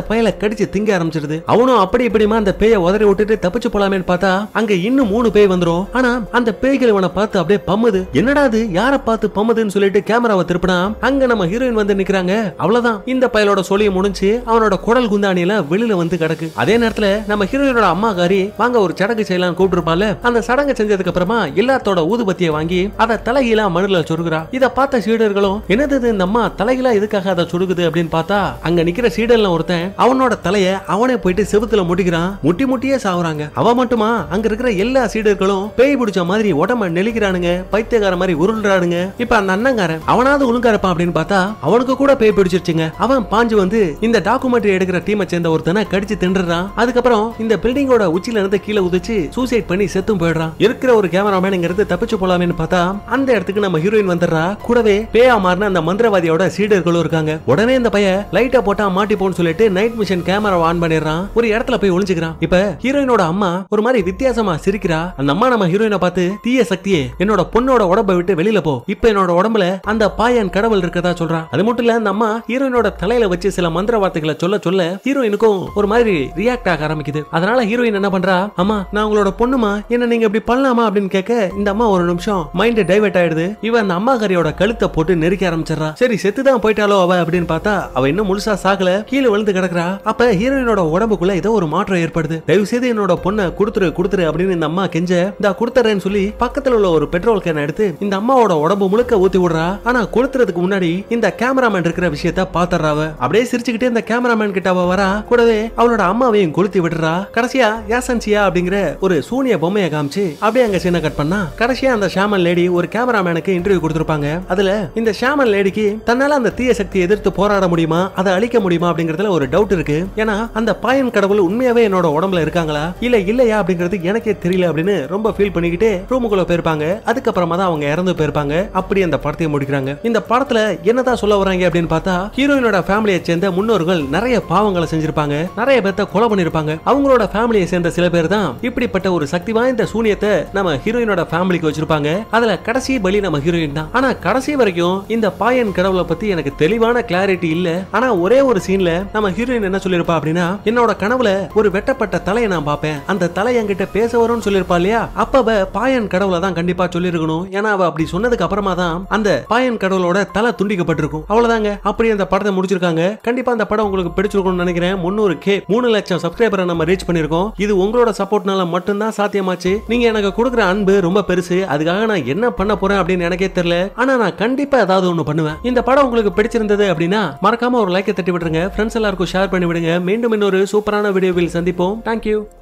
கடிச்சு திங்க ஆரம்பிச்சிருது அவனும் அப்படி இப்படிமா அந்த பேயை உதறி விட்டுட்டு தப்பிச்சு போலாமேன்னு பார்த்தா அங்க இன்னும் மூணு பேய் வந்துரும் ஆனா அந்த பேய்கள் இவனை பார்த்து அப்படியே பம்முது என்னடா அது யார பார்த்து பம்முதுன்னு சொல்லிட்டு கேமராவை திருப்பினா அங்க நம்ம ஹீரோயின் வந்து நிக்கிறாங்க அவ்வளவுதான் இந்த பயலோட சொல்லிய முடிஞ்சு அவனோட குடல் குந்தாணி எல்லாம் வெளியில வந்து கிடக்கு அதே நேரத்துல நம்ம ஹீரோயினோட அம்மா காரி வாங்க ஒரு சடங்கு செய்யலாம் கூப்பிட்டுருப்பால அந்த சடங்கு செஞ்சதுக்கு அப்புறமா எல்லாத்தோட ஊதுபத்தியை வாங்கி அதை தலைகீழா மண்ணுல சொருகுறா இத பார்த்த சீடர்களும் என்னது இது இந்த அம்மா தலைகீழா எதுக்காக அதை சொருகுது அப்படின்னு பார்த்தா அங்க நிக்கிற சீடர்ல ஒருத்தன் அவனோட தலைய அவனே போயிட்டு செவுத்துல முட்டிக்கிறான் முட்டி முட்டியே சாவுறாங்க அவ மட்டுமா அங்க இருக்கிற எல்லா சீடர்களும் பேய் பிடிச்ச மாதிரி உடம்ப நெளிக்கிறானுங்க பைத்தியக்கார மாதிரி உருள்றானுங்க இப்ப அந்த அண்ணங்காரன் அவனாவது ஒழுங்கா இருப்பான் அப்படின்னு பார்த்தா அவனுக்கு கூட பேய் பிடிச்சிருச்சுங்க அவன் பாஞ்சு வந்து இந்த டாக்குமெண்ட்ரி எடுக்கிற டீமை சேர்ந்த ஒருத்தனை கடிச்சு தின்றுறான் அதுக்கப்புறம் இந்த பில்டிங்கோட உச்சில இருந்து கீழே உதிச்சு சூசைட் பண்ணி செத்தும் போயிடுறான் இருக்கிற ஒரு கேமராமேன் இங்க இருந்து தப்பிச்சு போலாமேன்னு பார்த்தா அந்த இடத்துக்கு நம்ம ஹீரோயின் வந்துடுறா கூடவே பேயா மாறின அந்த மந்திரவாதியோட சீடர்களும் இருக்காங்க உடனே இந்த பைய லைட்டா போட்டா மாட்டிப்போன்னு சொல்லிட்டு நைட் மிஷன் கேமரா ஆன் பண்ணிடுறான் ஒரு இடத்துல போய் ஒளிஞ்சுக்கிறான் இப்ப ஹீரோயினோட அம்மா ஒரு மாதிரி வித்தியாசமா சிரிக்கிறா அந்த அம்மா நம்ம ஹீரோயினை பார்த்து தீய சக்தியே என்னோட பொண்ணோட உடம்ப விட்டு வெளியில போ இப்ப என்னோட உடம்புல அந்த பாயன் கடவுள் இருக்கதா சொல்றான் அது மட்டும் இல்ல அந்த அம்மா ஹீரோயினோட தலையில வச்சு சில மந்திர வார்த்தைகளை சொல்ல சொல்ல ஹீரோயினுக்கும் ஒரு மாதிரி ரியாக்ட் ஆக ஆரம்பிக்குது அதனால ஹீரோயின் என்ன பண்றா அம்மா நான் உங்களோட பொண்ணுமா என்ன நீங்க இப்படி பண்ணலாமா அப்படின்னு கேட்க இந்த அம்மா ஒரு நிமிஷம் மைண்ட் டைவர்ட் ஆயிடுது இவ அந்த அம்மா கறியோட கழுத்தை போட்டு நெருக்க ஆரம்பிச்சிடறா சரி செத்துதான் போயிட்டாலோ அவ அப்படின்னு பார்த்தா அவ இன்னும் முழுசா சாகல கீழே விழுந்து கிடக்குறா அப்ப ஹீரோயினோட உடம்புக்குள்ள ஏதோ ஒரு மாற்றம் ஏற்படுது தயவு செய்து என்னோட பொண்ணை கொடுத்துரு கொடுத்துரு அப்படின்னு இந்த அம்மா கெஞ்ச இந்த கொடுத்துறேன்னு சொல்லி பக்கத்துல உள்ள ஒரு பெட்ரோல் கேன் எடுத்து இந்த அம்மாவோட உடம்பு முழுக்க ஊத்தி விடுறா ஆனா கொளுத்துறதுக்கு முன்னாடி இந்த கேமராமேன் இருக்கிற விஷயத்த பாத்துறாவ அப்படியே சிரிச்சுக்கிட்டே இந்த கேமராமேன் கிட்ட அவ வரா கூடவே அவளோட அம்மாவையும் கொளுத்தி விடுறா கடைசியா யாசன்சியா அப்படிங்கிற ஒரு சூனிய பொம்மையை காமிச்சு அப்படியே அங்க சீனை கட் பண்ணா கடைசியா அந்த ஷாமன் லேடி ஒரு கேமராமேனுக்கு இன்டர்வியூ கொடுத்திருப்பாங்க அதுல இந்த ஷாமன் லேடிக்கு தன்னால அந்த தீய சக்தியை எதிர்த்து போராட முடியுமா அதை அழிக்க முடியுமா அப்படிங்கறதுல ஒரு டவுட் இருக்கு ஏன்னா அந்த பாயன் கடவுள் உண்மையாவே என்னோட உடம்புல இருக்காங்களா இல்ல இல்லையா அப்படிங்கிறது எனக்கே தெரியல அப்படின்னு ரொம்ப ஃபீல் பண்ணிக்கிட்டு ரூமுக்குள்ள போயிருப்பாங்க அதுக்கப்புறமா தான் அவங்க இறந்து போயிருப்பாங்க அப்படி அந்த படத்தையும் முடிக்கிறாங்க இந்த படத்துல என்னதான் சொல்ல வராங்க அப்படின்னு பார்த்தா ஹீரோயினோட ஃபேமிலியை சேர்ந்த முன்னோர்கள் நிறைய பாவங்களை செஞ்சிருப்பாங்க நிறைய பேர்த்த கொலை பண்ணிருப்பாங்க அவங்களோட ஃபேமிலியை சேர்ந்த சில பேர் தான் இப்படிப்பட்ட ஒரு சக்தி வாய்ந்த சூனியத்தை நம்ம ஹீரோயினோட ஃபேமிலிக்கு வச்சிருப்பாங்க அதுல கடைசி பலி நம்ம ஹீரோயின் தான் ஆனா கடைசி வரைக்கும் இந்த பாயன் கடவுளை பத்தி எனக்கு தெளிவான கிளாரிட்டி இல்ல ஆனா ஒரே ஒரு சீன்ல நம்ம ஹீரோயின் என்ன சொல்லிருப்பா அப்படின்னா என்னோட கனவுல ஒரு வெட்டப்பட்ட தலையை நான் பார்ப்பேன் அந்த தலை என்கிட்ட பேச வரும்னு சொல்லிருப்பா இல்லையா அப்ப அவ பாயன் கடவுளை தான் கண்டிப்பா சொல்லிருக்கணும் ஏன்னா அவ அப்படி சொன்னதுக்கு அப்புறமா தான் அந்த பாயன் கடவுளோட தலை துண்டிக்கப்பட்டிருக்கும் அவ்வளவுதாங்க அப்படி அந்த படத்தை முடிச்சிருக்காங்க கண்டிப்பா அந்த படம் உங்களுக்கு பிடிச்சிருக்கும்னு நினைக்கிறேன் முன்னூறு கே மூணு லட்சம் சப்ஸ்கிரைபரை நம்ம ரீச் பண்ணிருக்கோம் இது உங்களோட சப்போர்ட்னால மட்டும்தான் சாத்தியமாச்சு நீங்க எனக்கு கொடுக்குற அன்பு ரொம்ப பெருசு அதுக்காக நான் என்ன பண்ண போறேன் அப்படின்னு எனக்கே தெரியல ஆனா நான் கண்டிப்பா ஏதாவது ஒண்ணு பண்ணுவேன் இந்த படம் உங்களுக்கு பிடிச்சிருந்தது அப்படின்னா மறக்காம ஒரு லைக்கை தட்டி விட்டுருங்க ஃப்ரெண்ட்ஸ் எல்லாருக்கும் ஷேர் பண்ணி விடுங்க மீண்டும் இன்னொரு சூப்பரான வீடியோவில் சந்திப்போம் தேங்க்யூ